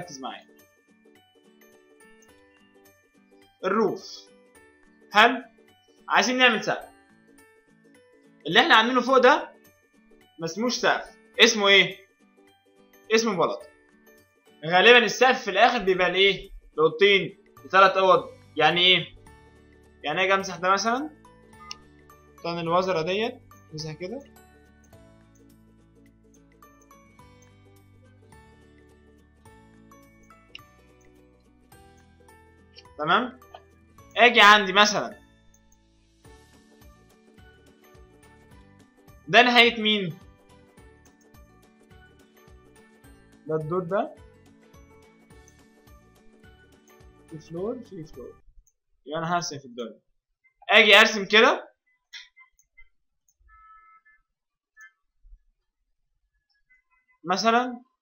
ركز معايا الروف حلو عايزين نعمل سقف اللي احنا عاملينه فوق ده ما اسموش سقف اسمه ايه اسمه بلاط غالبا السقف في الاخر بيبقى لايه لاوضتين لثلاث اوض يعني ايه يعني اجي امسح ده مثلا طن الوزره ديت امسح كده تمام اجي عندي مثلا ده نهاية مين؟ ده الدور ده في فلور في فلور يبقى انا هرسم في الدور اجي ارسم كده مثلا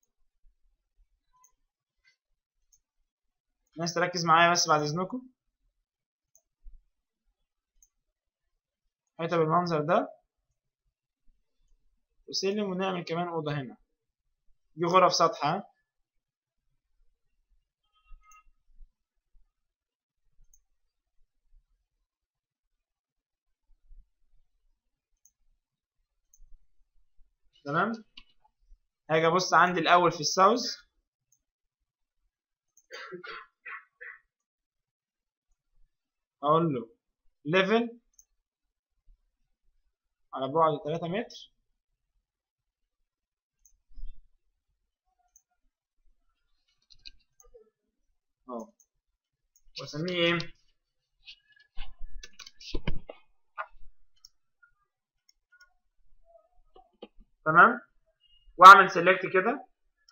الناس تركز معايا بس بعد اذنكم حيطة بالمنظر ده وسلم ونعمل كمان أوضة هنا دي غرف سطحة تمام هاجي ابص عندي الاول في الساوث اقول له ليفل على بعد 3 متر اهو واسميه ايه تمام واعمل سيلكت كده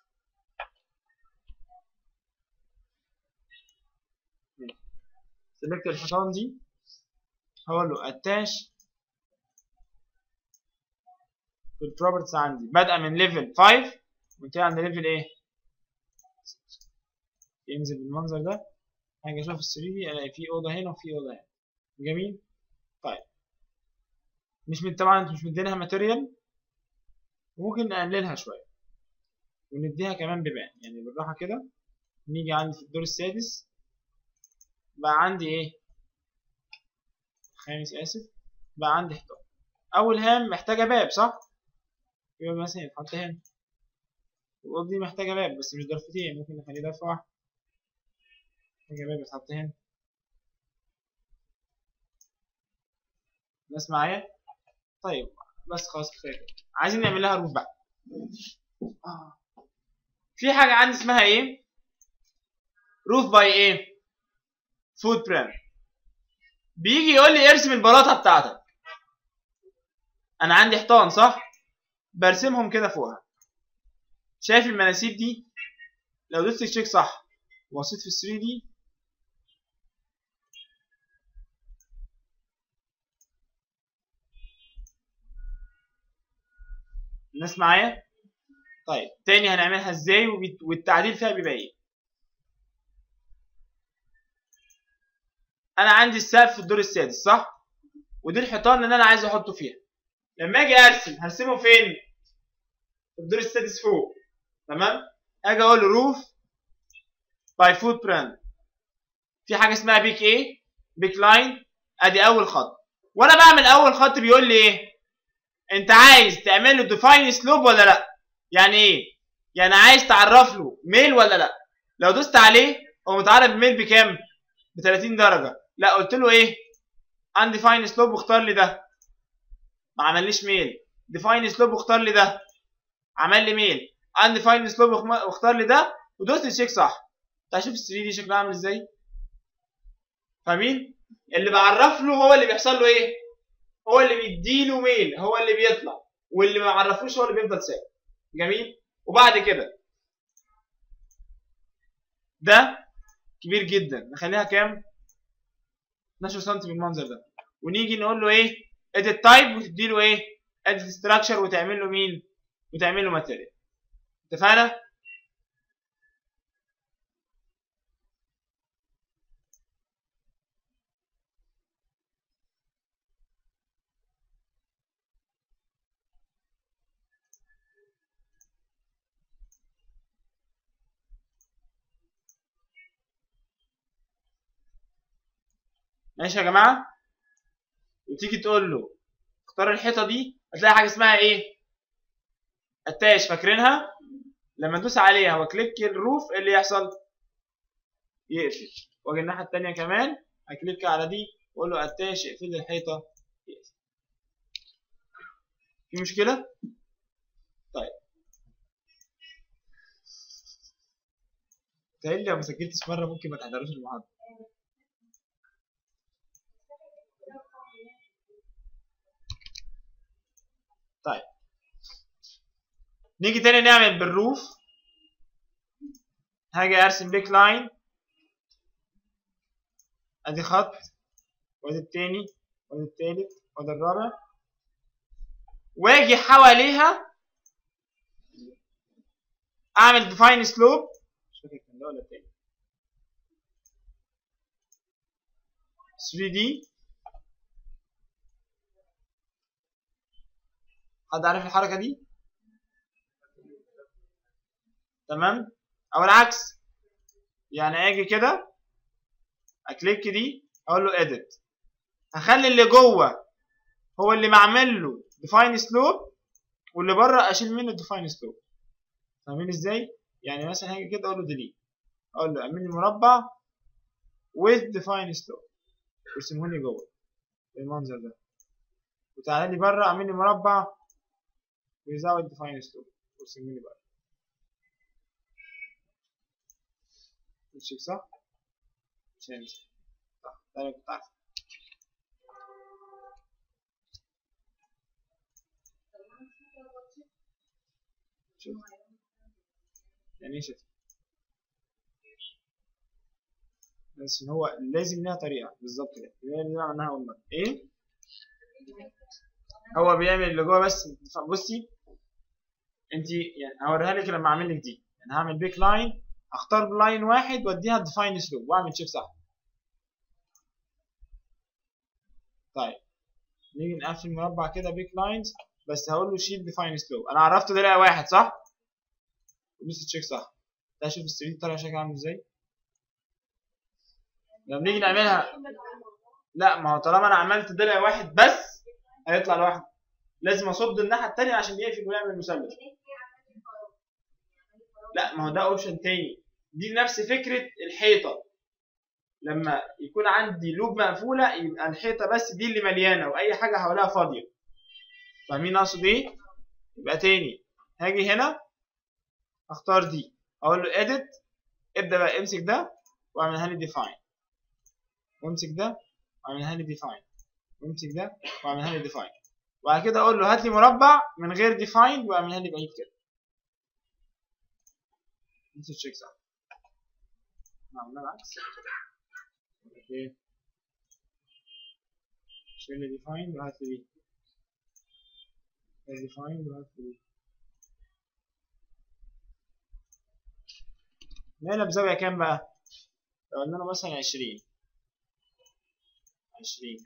سيلكت الحيطان دي هقول له اتاش في البروبرتيز عندي بادئه من ليفل 5 وانتهي عند ليفل ايه ينزل بالمنظر ده هاجي اشوف ال 3 دي الاقي في اوضه هنا وفي اوضه هنا جميل طيب مش من طبعا انتوا مش مدينها ماتيريال ممكن نقللها شويه ونديها كمان بيبان يعني بالراحه كده نيجي عندي في الدور السادس بقى عندي ايه خامس اسف بقى عندي حيطان اول هام محتاجه باب صح يبقى مثلا يتحط هنا الأوضة دي محتاجة باب بس مش ضرفتين ممكن نخليه ضرفة واحدة محتاجة باب يتحط هنا الناس معايا طيب بس خلاص كفاية عايزين نعمل لها روف بقى آه. في حاجة عندي اسمها ايه روف باي ايه فوت بريم بيجي يقول لي ارسم البلاطة بتاعتك انا عندي حيطان صح برسمهم كده فوقها شايف المناسيب دي لو دوست تشيك صح وبصيت في ال 3 دي الناس معايا طيب تاني هنعملها ازاي وبت- والتعديل فيها بيبقى ايه انا عندي السقف في الدور السادس صح ودي الحيطان اللي انا عايز احطه فيها لما اجي ارسم هرسمه فين في الدور السادس فوق تمام اجي اقول روف باي فوت برنت في حاجه اسمها بيك ايه بيك لاين ادي اول خط وانا بعمل اول خط بيقول لي ايه انت عايز تعمل له ديفاين سلوب ولا لا يعني ايه يعني عايز تعرف له ميل ولا لا لو دوست عليه هو متعرف بميل بكام ب 30 درجه لا قلت له ايه انديفاين سلوب واختار لي ده ما عمليش ميل ديفاين سلوب واختار لي ده عمل لي ميل انديفاين سلوب واختار لي ده ودوست تشيك صح تعال شوف ال 3 دي شكلها عامل ازاي فاهمين اللي بعرف له هو اللي بيحصل له ايه هو اللي بيديله ميل هو اللي بيطلع واللي ما عرفوش هو اللي بيفضل ثابت جميل وبعد كده ده كبير جدا نخليها كام 12 سم بالمنظر ده ونيجي نقول له ايه edit type وتدي له ايه edit structure وتعمل له مين وتعمل له material اتفقنا ماشي يا جماعه وتيجي تقول له اختار الحيطه دي هتلاقي حاجه اسمها ايه اتاش فاكرينها لما ادوس عليها واكليك الروف إيه اللي يحصل يقفل واجي الناحيه التانية كمان اكليك على دي واقول له اتاش اقفل لي الحيطه يقفل في مشكله طيب تقول لو ما سجلتش مره ممكن ما تحضروش المحاضره طيب نيجي تاني نعمل بالروف هاجي ارسم بيك لاين ادي خط وادي التاني وادي التالت وادي الرابع واجي حواليها اعمل ديفاين سلوب مش فاكر كان ده ولا التاني 3 دي حد عارف الحركه دي تمام او العكس يعني اجي كده اكليك دي اقول له edit هخلي اللي جوه هو اللي معمل له define slope واللي بره اشيل منه define slope فاهمين ازاي يعني مثلا هاجي كده اقول له delete اقول له اعمل لي مربع with define slope وارسمه لي جوه بالمنظر ده وتعالى لي بره اعمل لي مربع without define slope وارسمه لي بره تشيك صح؟ مش هينزل صح ده انا كنت عارف شوف يعني ايه شفت بس إن هو لازم لها طريقة بالظبط كده هي اللي عملناها أول مرة إيه؟ هو بيعمل اللي جوه بس بصي أنت يعني هوريها لك لما أعمل لك دي يعني هعمل بيك لاين اختار لاين واحد واديها ديفاين سلوب واعمل تشيك صح طيب نيجي نقفل مربع كده بيك لاينز بس هقول له شيل ديفاين سلوب انا عرفت ده واحد صح ودوس تشيك صح ده شوف ال 3 طالع شكل عامل ازاي لما نيجي نعملها لا ما هو طالما انا عملت ضلع واحد بس هيطلع لوحده لازم اصد الناحيه التانية عشان يقفل ويعمل مثلث لا ما هو ده اوبشن تاني دي نفس فكره الحيطه لما يكون عندي لوب مقفوله يبقى الحيطه بس دي اللي مليانه واي حاجه حواليها فاضيه فاهمين اقصد ايه يبقى تاني هاجي هنا اختار دي اقول له edit ابدا بقى امسك ده واعملها لي define وامسك ده واعملها لي define وامسك ده واعملها لي define وبعد كده اقول له هات لي مربع من غير define واعملها لي بعيد كده نفس الشيك صح عملنا العكس اوكي شيل لي define وهات لي دي define وهات لي دي هنا بزاوية كام بقى؟ لو قلنا له مثلا عشرين عشرين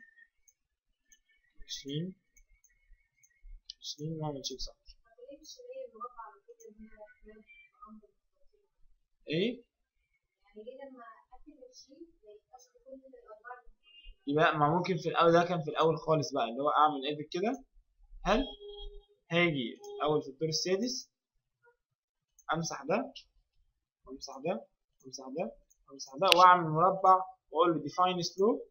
عشرين عشرين واعمل تشيك صح ايه؟ يبقى ما ممكن في الاول ده كان في الاول خالص بقى اللي هو اعمل ايدك كده هل هاجي اول في الدور السادس امسح ده وامسح ده وامسح ده وامسح ده واعمل مربع واقول له define slope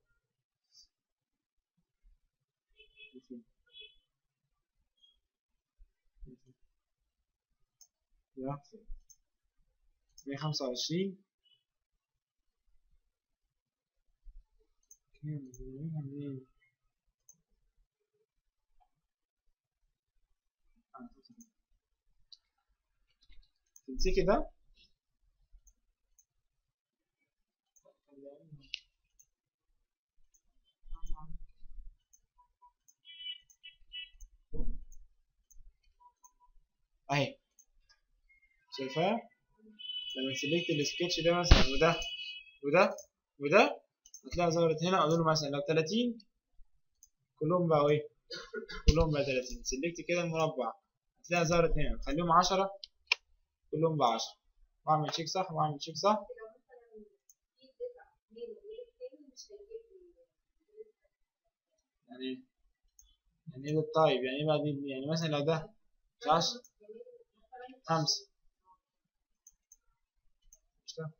مية خمسة وعشرين تمسكي ده اهي شايفاه لما سلكت السكتش ده مثلا وده وده وده هتلاقيها ظهرت هنا اقول له مثلا لو 30 كلهم بقوا ايه كلهم بقى 30 سلكت كده المربع هتلاقيها ظهرت هنا خليهم 10 كلهم ب 10 واعمل تشيك صح واعمل تشيك صح يعني ايه يعني ايه ده التايب يعني ايه بقى دي يعني مثلا لو ده مش عشرة خمسة مش ده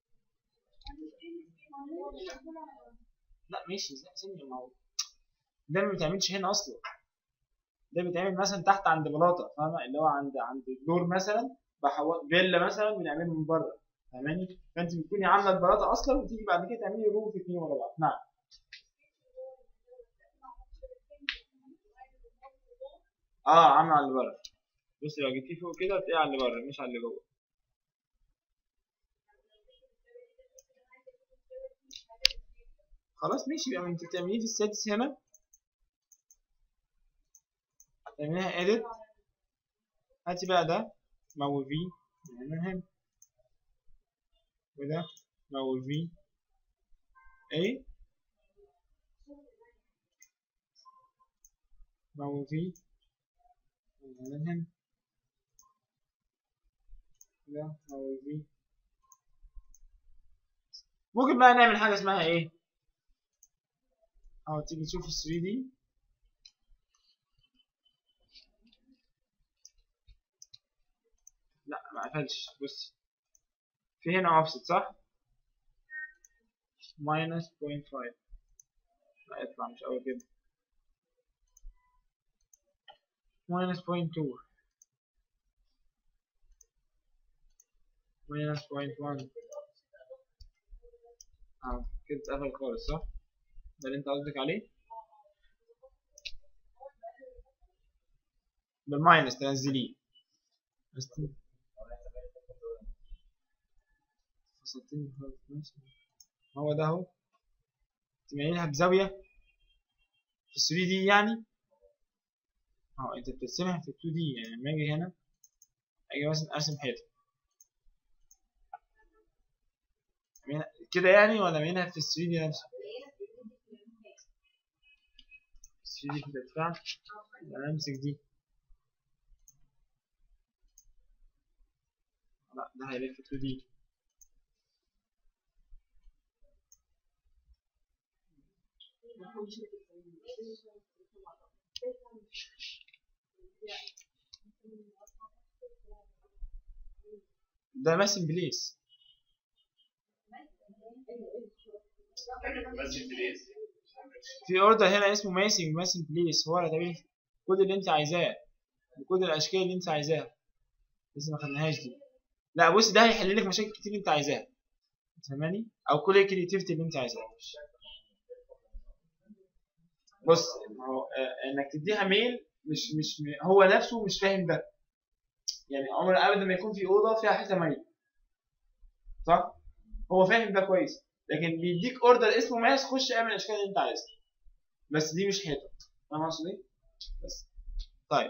لا ماشي ثانية ما هو ده ما بيتعملش هنا اصلا ده بيتعمل مثلا تحت عند بلاطه فاهمه اللي هو عند عند الدور مثلا بحول فيلا مثلا بنعمله من بره فاهماني فانت بتكوني عامله البلاطه اصلا وتيجي بعد كده تعملي روف اتنين ورا بعض نعم اه عامله على اللي بره بصي لو جبتيه فوق كده هتلاقيه على اللي بره مش على اللي جوه خلاص ماشي يبقى انت تعمليه في السادس هنا تعمليها edit هاتي بقى ده مول في من هنا وده مول في A مول في من هنا ده مول في ممكن بقى نعمل حاجة اسمها ايه او تيجي تشوف ال 3 دي لا ما قفلش بص في هنا اوفست صح minus 0.5 لا يطلع مش قوي كده minus 0.2 minus 0.1 اه كده اتقفل خالص صح ده اللي انت قصدك عليه بالماينس تنزليه بس فصلتني خالص ماشي هو ده اهو تميلها بزاوية في 3 دي يعني اهو انت بترسمها في 2 دي يعني لما اجي هنا اجي مثلا ارسم حيطة كده يعني ولا منها في 3 دي نفسه 3 دي بتدفع انا امسك دي لا ده هيلف 2 دي ده ماسن بليس في اوردر هنا اسمه ماسنج ماسن بليس هو ده بيه كل اللي انت عايزاه بكل الاشكال اللي انت عايزاها لسه ما خدناهاش دي لا بص ده هيحل لك مشاكل كتير انت عايزاها فاهماني او كل الكريتيفيتي اللي انت عايزاها بص هو آه انك تديها ميل مش مش هو نفسه مش فاهم ده يعني عمر ابدا ما يكون في اوضه فيها حته ميل صح هو فاهم ده كويس لكن بيديك اوردر اسمه ماس خش اعمل الاشكال اللي انت عايزها بس دي مش حيطه فاهم اقصد ايه بس طيب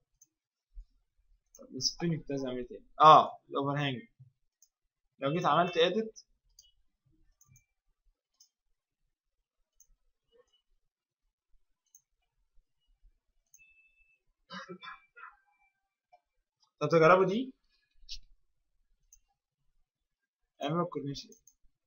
طب نسيبني كنت عايز اعمل تاني اه الاوفر هانج لو جيت عملت اديت طب تجربوا دي اعملوا الكورنيش دي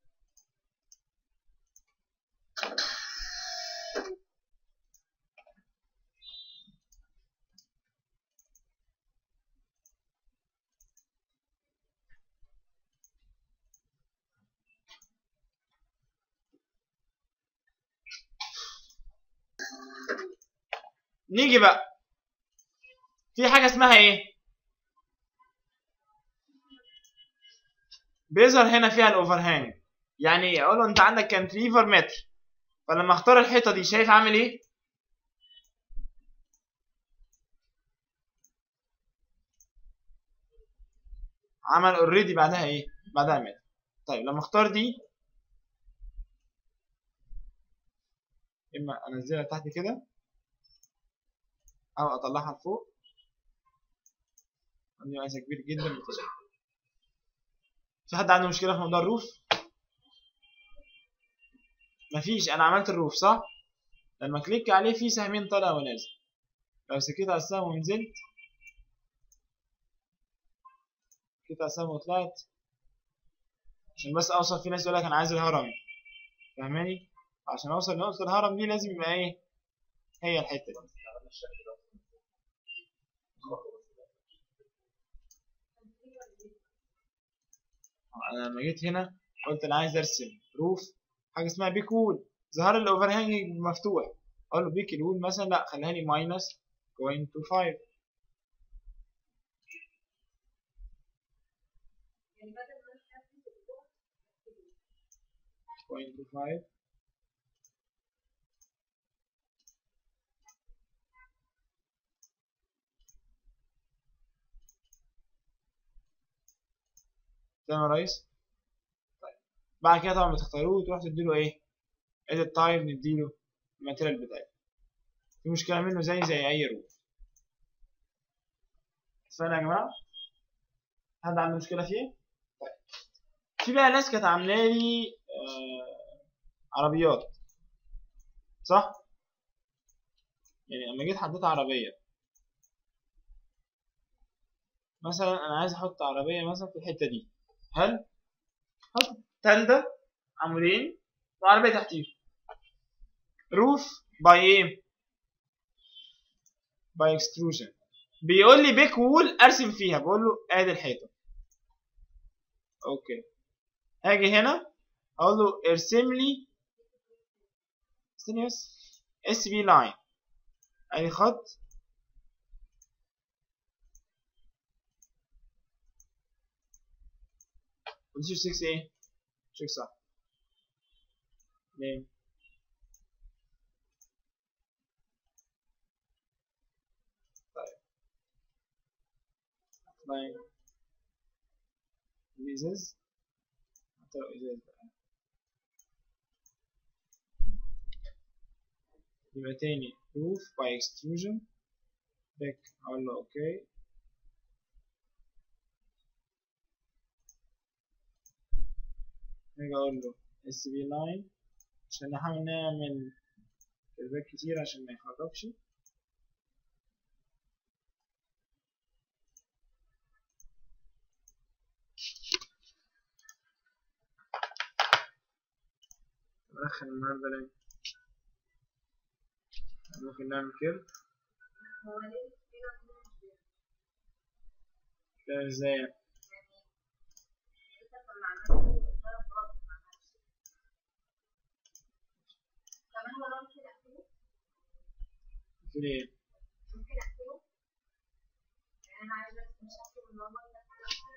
نيجي بقى في حاجة اسمها ايه بيظهر هنا فيها الاوفر هانج يعني اقول له انت عندك كانتليفر متر فلما اختار الحيطة دي شايف عامل ايه عمل اوريدي بعدها ايه بعدها متر طيب لما اختار دي اما انزلها تحت كده او اطلعها لفوق عندي مقاسها كبير جدا بتظهر في حد عنده مشكله في موضوع الروف مفيش انا عملت الروف صح لما كليك عليه في سهمين طالع ونازل لو سكيت على السهم ونزلت سكيت على السهم وطلعت عشان بس اوصل في ناس يقول لك انا عايز الهرم فاهماني عشان اوصل لنقطه الهرم دي لازم يبقى ايه هي الحته دي انا لما جيت هنا قلت انا عايز ارسم روف حاجه اسمها بيك وول ظهر لي الاوفر هانج مفتوح اقول له بيك الوول مثلا لا خليها لي ماينس 0.25 يعني بدل ما انت تكتب الجمل، تكتب 0.25 تمام يا ريس طيب بعد كده طبعا بتختاروه وتروح تديله ايه edit type نديله الماتيريال بتاعه في مشكلة منه زي زي أي روف اتفقنا يا جماعة حد عنده مشكلة فيه؟ طيب في بقى ناس كانت عاملة لي آه عربيات صح؟ يعني لما جيت حطيت عربية مثلا أنا عايز أحط عربية مثلا في الحتة دي هل حط تندة عمودين وعربية تحتيه روف باي ايه؟ باي اكستروجن بيقول لي بيك وول ارسم فيها بقول له ادي الحيطه اوكي هاجي هنا اقول له ارسم لي استني بس اس بي لاين ادي خط بوزيشن 6 ايه؟ تشيك صح ليه؟ لاين الازاز حتى لو ازاز بقى يبقى تاني proof by extrusion back اقول له اوكي نيجي اقول له اس بي لاين عشان نحاول نعمل كيرفات كتير عشان ما يخربش ندخل النهارده ليه ممكن نعمل كيرف هو ليه كده مش ده ازاي يعني انت لما عملت الضرب غلط ما عملتش كمان هو لو ممكن اقفله قلت لي ايه ممكن اقفله يعني انا عايزه ارسم شكل من نورمال ده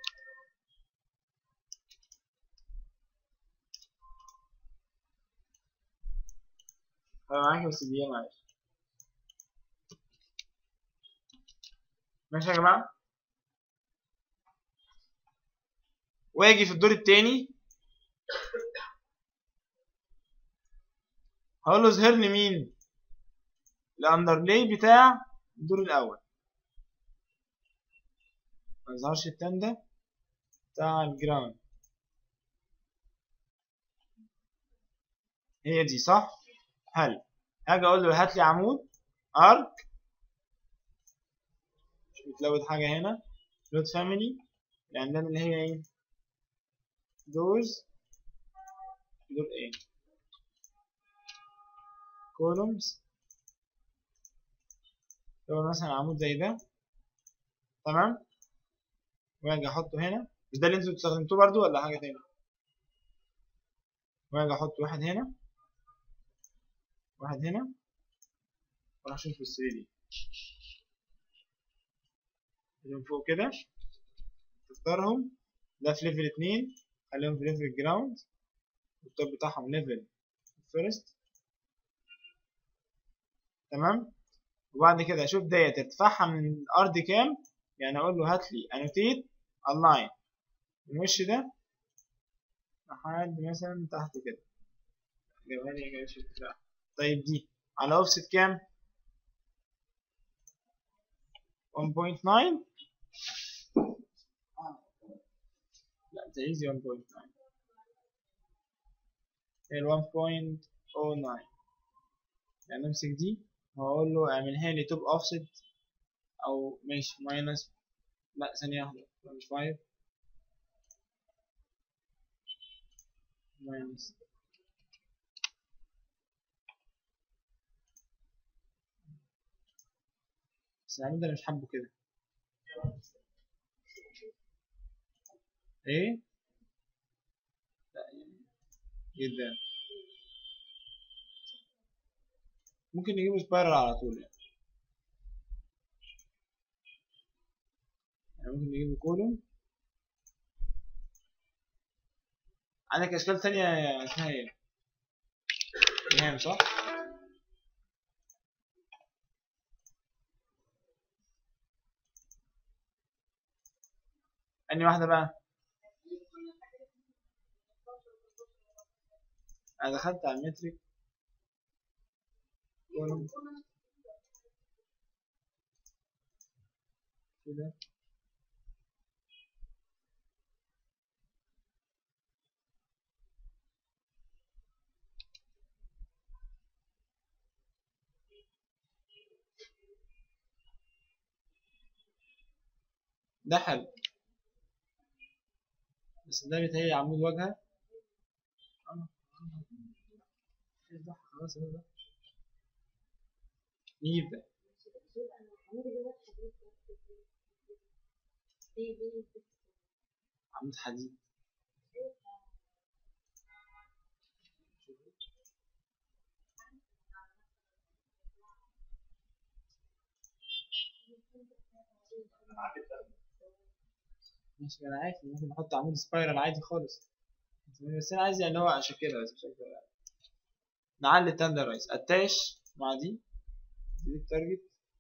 انا معاك بس دقيقة معلش ماشي يا جماعة واجي في الدور التاني هقول له ظهر لي مين الاندرلاي بتاع الدور الاول ما يظهرش التندة بتاع الجراوند هي دي صح هل هاجي اقول له هات لي عمود ارك مش بتلود حاجه هنا لود فاميلي العمدان اللي هي ايه دورز دور ايه كولومز لو مثلا عمود زي ده تمام واجي احطه هنا مش ده اللي انتوا استخدمتوه برضو ولا حاجه تاني واجي احط واحد هنا واحد هنا وراح اشوف ال 3 دي من فوق كده تختارهم ده في ليفل اتنين خليهم في ليفل جراوند والتوب بتاعهم ليفل فيرست تمام وبعد كده اشوف ديت ارتفاعها من الارض كام يعني اقول له هات لي انوتيت الاين الوش ده لحد مثلا تحت كده جابها لي جايب ارتفاع طيب دي على اوفست كام 1.9 لا ده ايزي 1.9 هي ال 1.09 يعني امسك دي وهقول له اعملها لي توب اوفست او ماشي ماينس لا ثانية واحدة مش 5 ماينس بس العمود ده انا مش حابه كده ايه لا يعني جدا ممكن نجيبه سبايرال على طول يعني يعني ممكن نجيبه كولوم عندك اشكال تانية اسمها ايه نعم صح اني واحدة بقى انا دخلت على المترك كولوم كده ده حل بس ده بيتهيألي عمود واجهة آه. إيه ده؟ خلاص هو ده نجيب ده عمود حديد ماشي انا عارف ممكن نحط عمود سبايرال عادي خالص بس انا عايز يعني هو عشان كده بس مش أكتر يعني. نعلي التاندر رايس اتاش مع دي دي التارجت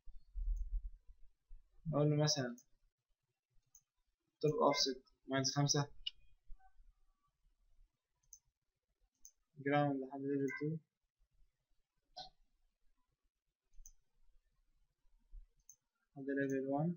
نقول له مثلا توب اوفست ماينس خمسة جراوند لحد ليفل 2 لحد ليفل 1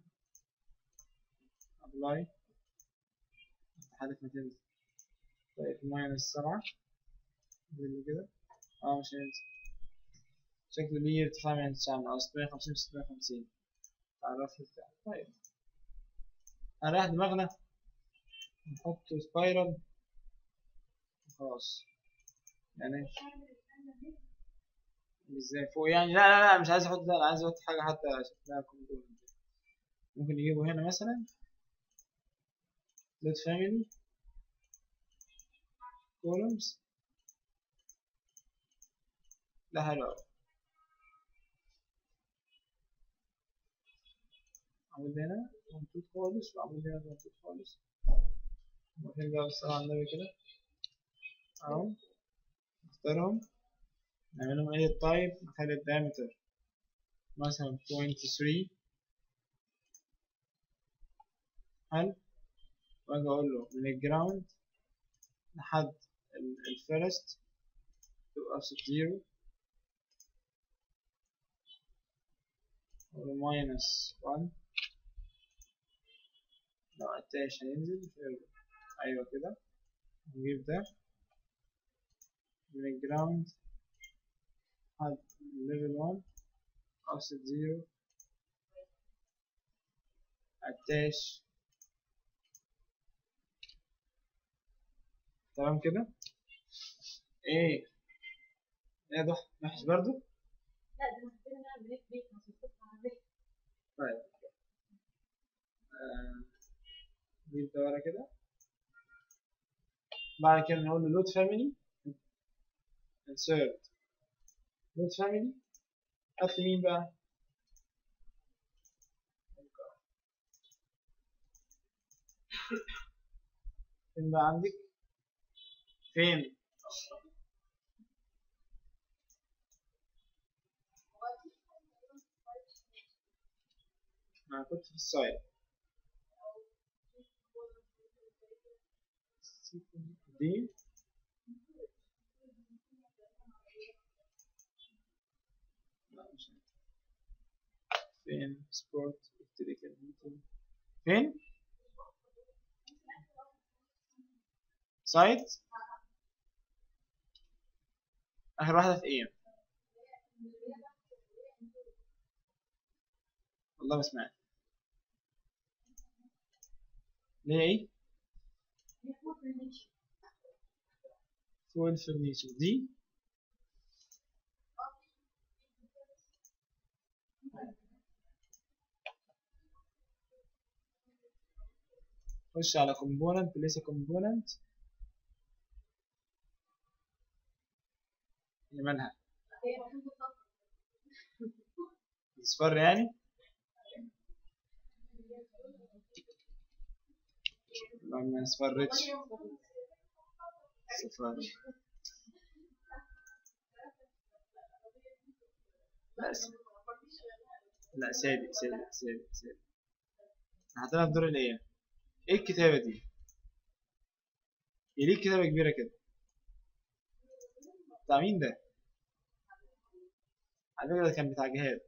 ابلاي حدث ما تنزل طيب ماينس سبعة اللي كده اه مش هينزل شكله ليه ارتفاع من تسعة من ستمية وخمسين ستمية وخمسين تعرف لي بتاع طيب هنريح دماغنا نحط سبايرال خلاص يعني ازاي فوق يعني لا لا لا مش عايز احط ده انا عايز احط حاجة حتى شكلها كومبوننت ممكن نجيبه هنا مثلا دوت فاميلي columns ده حلو أوي عمود هنا ممدود خالص وعمود هنا ممدود خالص ممكن بقى بالصلاة على النبي كده أهو نختارهم نعملهم edit type نخلي الدايمتر مثلا point three حلو واجي اقول له من الجراوند لحد الفيرست تبقى في زيرو اقول ماينس وان لو اتاش هينزل ايوه كده نجيب ده من الجراوند لحد ليفل وان offset زيرو اتاش تمام كده ايه ايه ده وحش برضو لا ده محتاجين نعمل بريك بريك مصروف على بريك طيب آه، نجيب ده ورا كده بعد كده نقول له لود فاميلي insert لود فاميلي هات لي مين بقى فين بقى عندك فين انا كنت في السايد دي لا مش عارف. فين سبورت الكتريكال هيتنج فين سايد اخر واحده في ايه والله ما سمعت ليه ايه فول فرنيتشر دي خش على كومبوننت ليس كومبوننت هي مالها اصفر يعني لا ما اصفرتش صفر لا س- لا صادق صادق صادق صادق حطينا في دور الايه ايه الكتابة دي ايه ليه كتابة كبيرة كده بتاع مين ده على فكرة ده كان بتاع جهاد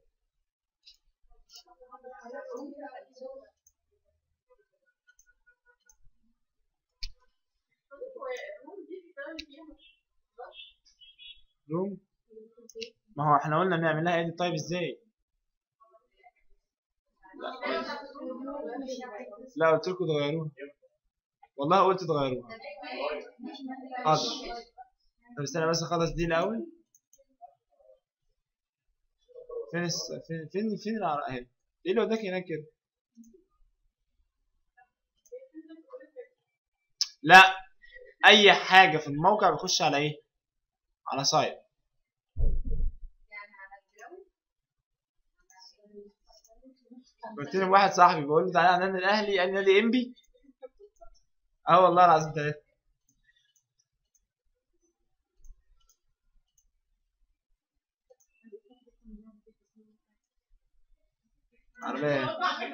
روم ما هو احنا قلنا نعمل لها ايديت طيب ازاي لا قلت لكم تغيروها والله قلت تغيروها حاضر طب استنى بس اخلص دي الاول فين الس... فين فين فين العرق اهي ايه اللي وداك هناك كده لا اي حاجه في الموقع بيخش على ايه على سايت قلت لهم واحد صاحبي بقول له تعالى على النادي الاهلي قال لي نادي انبي اه والله العظيم ثلاثه عربية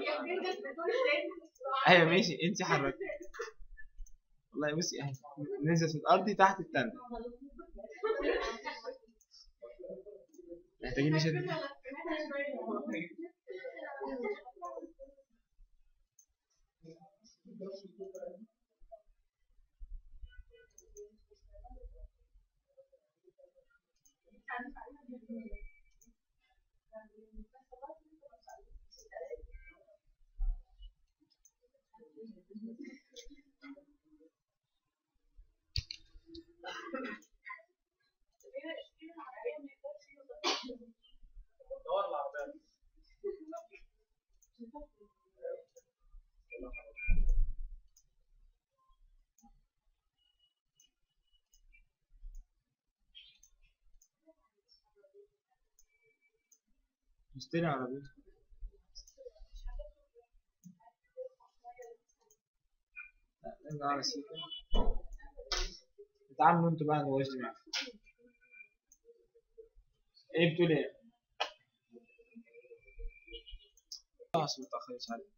ايوه ماشي انت حركت والله بصي اهي نزلت في الارض تحت التانك محتاجين نشد اشتري عربية لا، نرجع على السيكة اتعاملوا انتوا بقى انا واجد معاكم ايه بتقول ايه؟ خلاص متأخرش عليك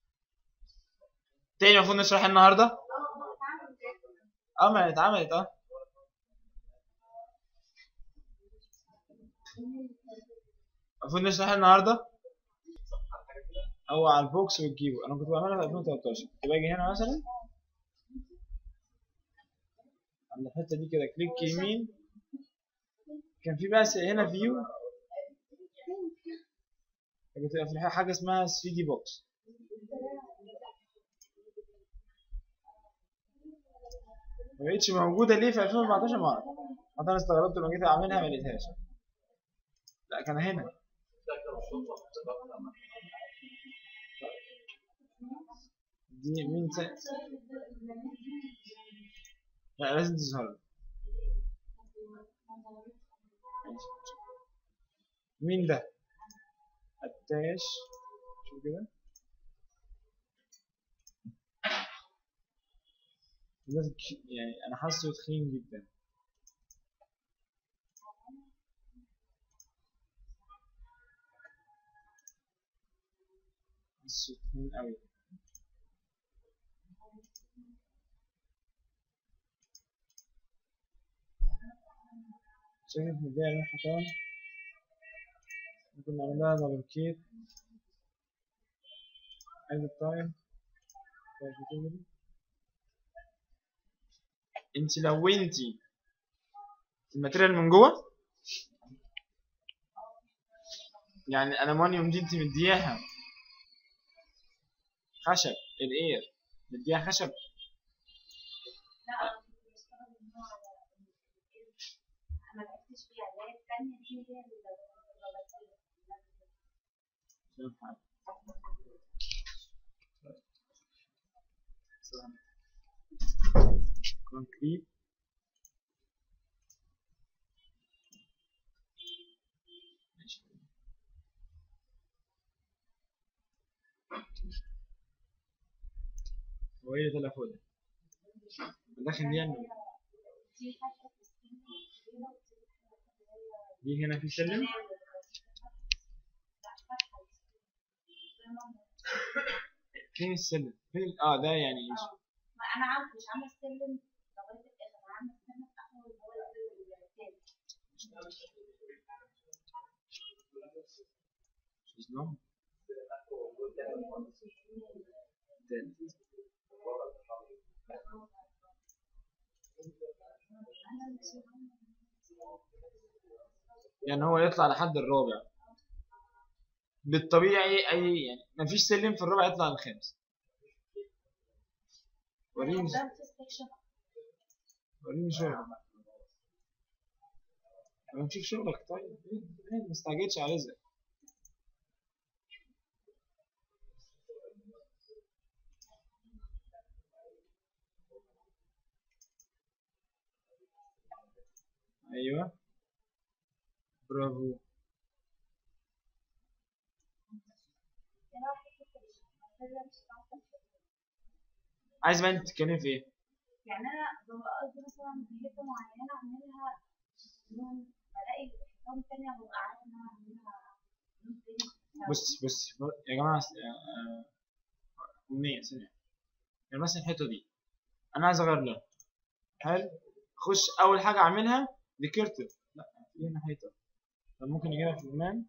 تاني المفروض نشرح النهارده؟ اه ما هي اتعملت اه المفروض نشرح النهارده هو على البوكس وتجيبه انا كنت بعملها في 2013 كنت باجي هنا مثلا عند الحته دي كده كليك يمين كان في بس هنا فيو بتبقى في الحقيقة حاجه اسمها 3 دي بوكس ما بقتش موجوده ليه في 2014 ما اعرف حتى انا استغربت لما جيت اعملها ما لقيتهاش لا كان هنا دي مين س... لا لازم تظهر مين ده التاش شوف كده لازم تش- يعني انا حاسه تخين جدا حاسه تخين قوي شايف نبيع الحيطان ممكن نعمل لها دبل كيت عايز التايم انت لونتي الماتيريال من جوه يعني الالومنيوم دي انت مدياها خشب الاير مديها خشب ما لعبتش فيها اللي هي الثانية دي اللي هي شوف حاجة. كونكريت ماشي. هو ايه اللي طلع فوق ده؟ داخل دي يعني في حاجة في السن كبيرة وفي حاجة اللي هي دي هنا في سلم لا فتحة زي ما فين السلم؟ فين اه ده يعني مش اه ما انا عارفه مش عامله السلم لغايه الاخر انا عامله السلم في اول اللي هو السلم التاني مش اسمه تالت. يعني هو يطلع لحد الرابع بالطبيعي اي يعني مفيش سلم في الرابع يطلع للخامس وريني ده في السكشن وريني شغلك ما نشوف شغلك طيب إيه؟ إيه؟ ما استعجلش على رزقك ايوه برافو كده واحد في السكشن السلم مش عارفه عايز بقى انت تتكلم في ايه يعني انا ببقى قصدي مثلا حته معينه اعملها لون بلاقي حيطان تانية ببقى عارفه ان انا اعملها لون تاني بص بص يا جماعه س- آه، آه، أمنية ثانية يعني مثلا الحتة دي أنا عايز أغير لون حلو خش أول حاجة أعملها ديكيرتيف لا في هنا حيطة طب ممكن نجيبها في المان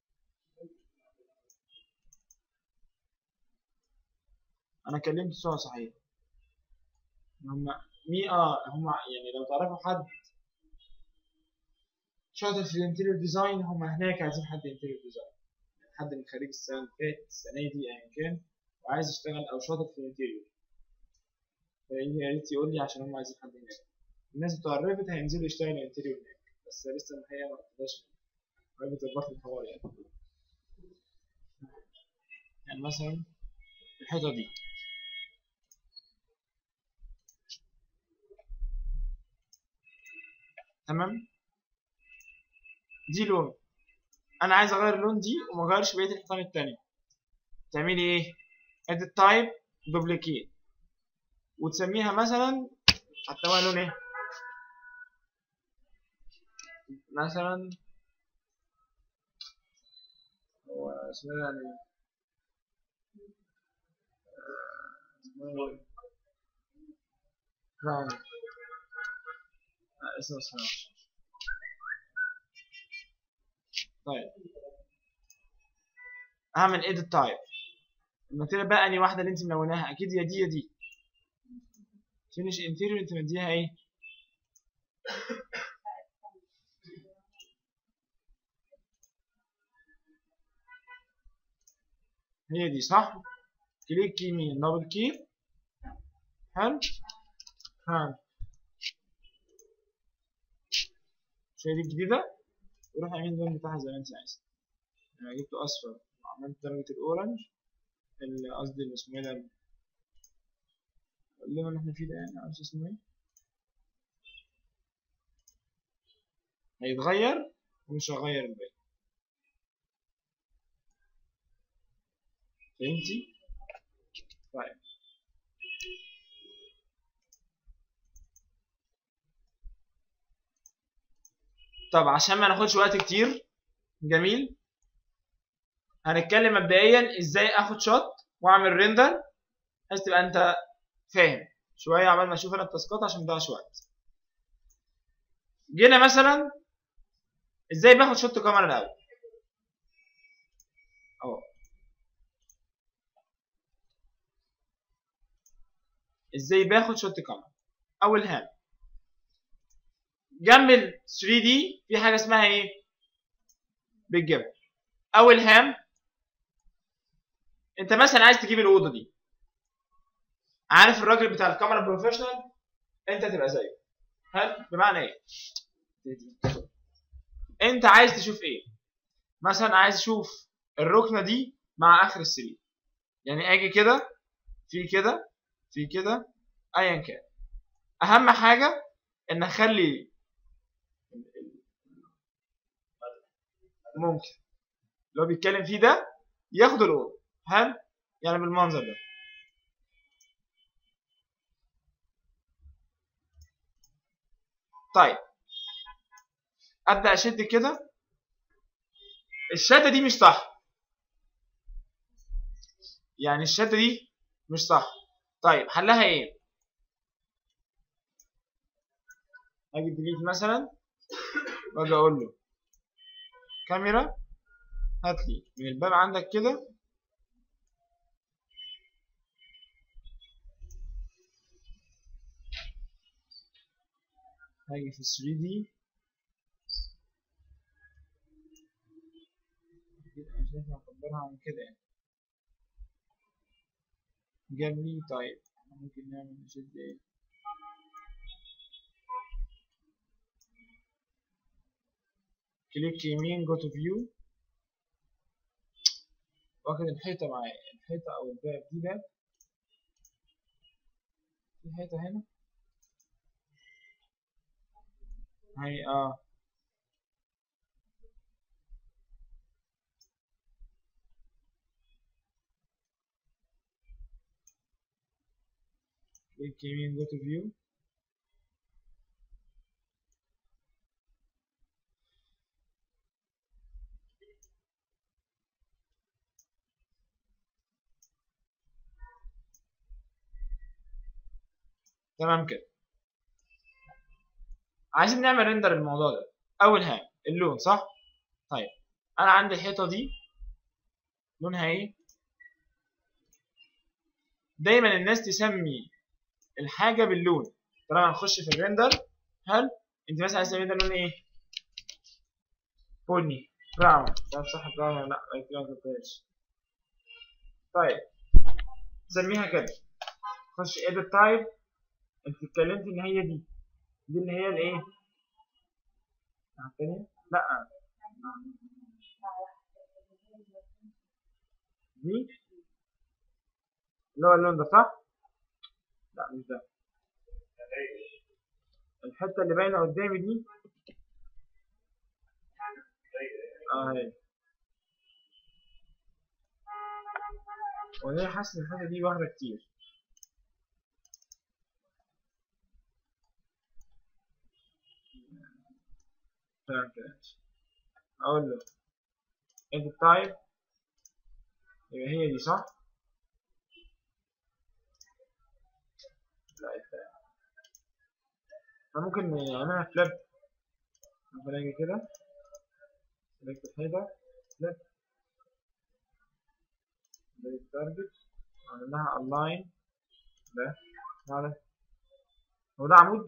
أنا كلمت سوا صحيح هما مي اه هما يعني لو تعرفوا حد شاطر في الانتيريور ديزاين هما هناك عايزين حد انتيريور ديزاين حد من خريج السنة اللي فاتت السنة دي أيا كان وعايز يشتغل أو شاطر في الانتيريور فيجي يا ريت يقول لي عشان هم عايزين حد هناك الناس بتوع الريفت هينزلوا يشتغلوا انتيريور هناك بس لسه الحقيقة ما ابتداش وهي بتظبط لي الحوار يعني يعني مثلا الحيطة دي تمام دي لون انا عايز اغير اللون دي وما اغيرش بقيه الحيطان التانية تعملي ايه edit type duplicate وتسميها مثلا هتسميها لون ايه مثلا هو اسمه إيه يعني آه، اسمه إيه؟ crown آه، اسمه اسمه طيب هعمل edit type الماتيريال بقى انهي واحده اللي انت ملوناها اكيد يا دي يا دي finish interior انت مديها ايه هي دي صح كليك يمين دبل كيك حلو حلو شايف دي الجديده وروح اعمل اللون بتاعها زي ما انت عايز انا جبته اصفر وعملت درجه الاورنج ال- قصدي اللي اسمه ايه ده اللون اللي احنا فيه ده يعني معرفش اسمه ايه هيتغير ومش هغير الباقي فهمتي؟ طيب طب عشان ما ناخدش وقت كتير جميل هنتكلم مبدئيا ازاي اخد شوت واعمل ريندر بحيث تبقى انت فاهم شويه عمال ما اشوف انا التاسكات عشان ما اضيعش وقت جينا مثلا ازاي باخد شوت كاميرا الاول اهو ازاي باخد شوت كاميرا اول هام جنب ال 3 دي في حاجه اسمها ايه بالجبل اول هام انت مثلا عايز تجيب الاوضه دي عارف الراجل بتاع الكاميرا بروفيشنال انت تبقى زيه هل بمعنى ايه انت عايز تشوف ايه مثلا عايز اشوف الركنه دي مع اخر السرير يعني اجي كده في كده في كده ايا كان اهم حاجه ان اخلي ممكن اللي هو بيتكلم فيه ده ياخد الاوضه هل يعني بالمنظر ده طيب ابدا اشد كده الشده دي مش صح يعني الشده دي مش صح طيب حلها ايه اجي ديليت مثلا واجي اقول له كاميرا هات لي من الباب عندك كده هاجي في 3 دي انا شايف هكبرها عن كده يعني جاب لي طيب احنا ممكن نعمل نشد ايه كليك يمين جو تو فيو واخد الحيطة معايا الحيطة أو الباب دي باب في حيطة هنا هي اه كليك يمين جو تو فيو تمام كده عايزين نعمل ريندر الموضوع ده اول حاجه اللون صح طيب انا عندي الحيطه دي لونها ايه دايما الناس تسمي الحاجه باللون طالما هنخش في الريندر هل انت مثلا عايز تعمل ده لون ايه بني براون مش عارف صح براون ولا لا كده ما كتبتهاش طيب سميها كده خش edit type انت اتكلمت ان هي دي دي اللي هي الايه الثانية لا دي اللي هو اللون ده صح لا مش ده الحتة اللي باينة قدامي دي اه هي وانا حاسس ان الحتة دي واخدة كتير تمام كده اقول له edit type يبقى هي دي صح لا الثاني فممكن نعملها فليب ممكن اجي كده select الحيطة فليب ده التارجت اعمل لها align ده هذا هو ده عمود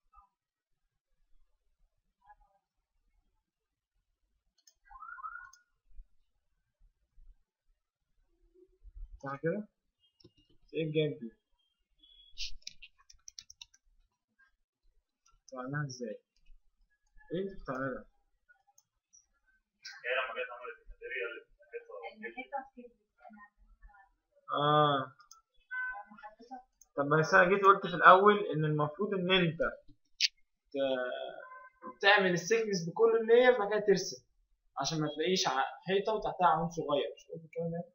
صح كده ايه الجاب دي عملناها ازاي ايه انت بتعملها هي لما جت عملت الماتيريال الحيطة كده أنا اه أنا حطيتها طب بس انا جيت قلت في الاول ان المفروض ان انت ت- تعمل السيكنس بكل اللاير بعد كده ترسم عشان ما تلاقيش ع- حيطه وتحتها عمود صغير مش قلت الكلام ده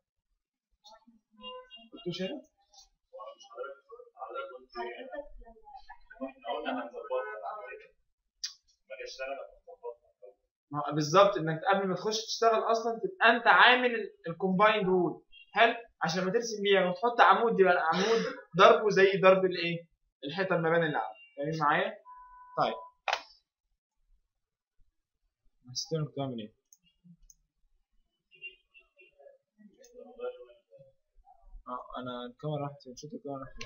قلتوش هنا حضرتك قلت حضرتك لما احنا قلنا هنظبطها بعد كده ما جاش اشتغل هنظبطها ما هو بالظبط انك قبل ما تخش تشتغل اصلا تبقى انت عامل الكومبايند رول حلو عشان لما ترسم بيها وتحط عمود يبقى العمود ضربه زي ضرب الايه الحيطه المباني اللي عندك فاهمين معايا طيب هستنى كنت بعمل ايه اه انا الكاميرا راحت فين شوف الكاميرا راحت فين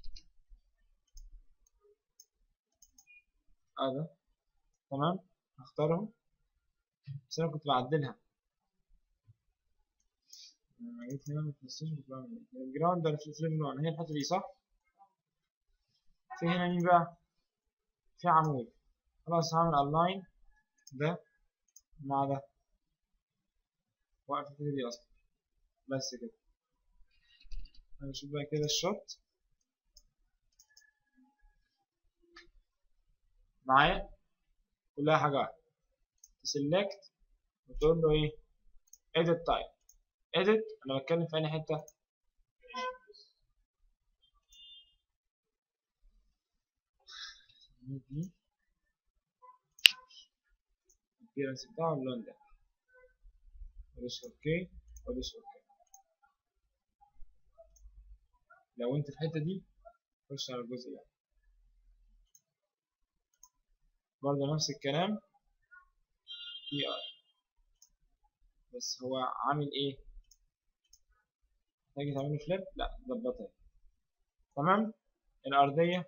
اه ده تمام هختارهم بس انا كنت بعدلها لما جيت هنا ما تنسيش كنت بعمل ايه الجراوند ده في فليب نوع هي الحته دي صح في هنا مين بقى في عمود خلاص هعمل الاين ده مع ده واقف الحته دي اصلا بس كده هنشوف بقى كده الشوت معايا كلها حاجه واحده تسلكت وتقول له ايه edit type edit انا بتكلم في انهي حته دي الابيرنس بتاعه اللون ده ادوس اوكي وادوس اوكي لو انت في الحته دي خش على الجزء ده برضه نفس الكلام بي اي بس هو عامل ايه محتاج تعمله فليب لا ظبطها تمام الارضيه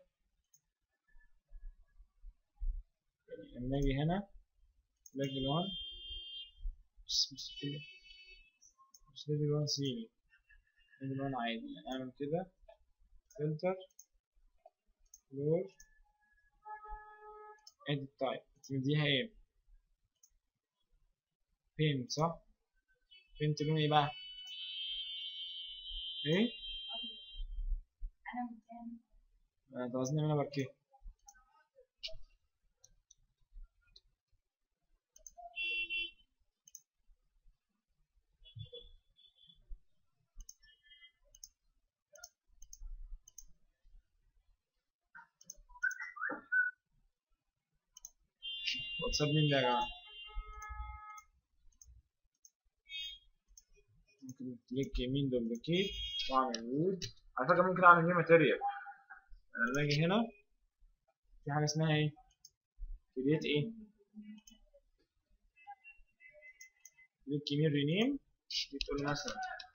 لما اجي هنا ليفل 1 مش مش مش ليفل 1 سيني ليفل 1 عادي يعني اعمل كده فلتر فلور edit type تمديها ايه paint صح paint لون ايه بقى ايه انا مكان انت عايزني اعملها بركيه واتساب مين ده يا جماعة؟ ممكن كليك يمين دوبليكيت واعمل وود على فكرة ممكن اعمل نيو ماتيريال انا باجي هنا في حاجة اسمها ايه؟ كريت ايه؟ كليك يمين رينيم دي تقول مثلا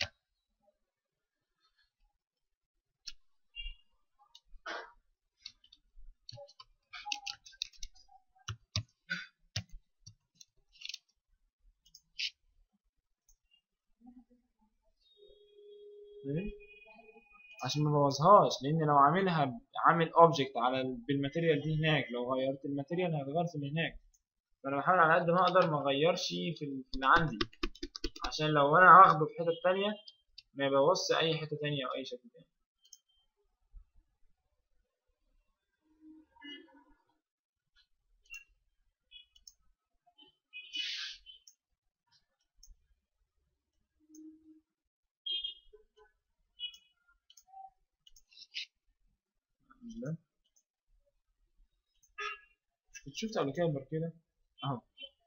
ايه؟ عشان ما بوظهاش لان لو عاملها عامل اوبجكت على ال- بالماتيريال دي هناك لو غيرت الماتيريال هتغير في اللي هناك فانا بحاول على قد ما اقدر ما اغيرش في ال- في اللي عندي عشان لو انا واخده في حته تانية ما يبوظش اي حته تانية او اي شكل تاني ده. كنت شفت قبل كده البركيه اهو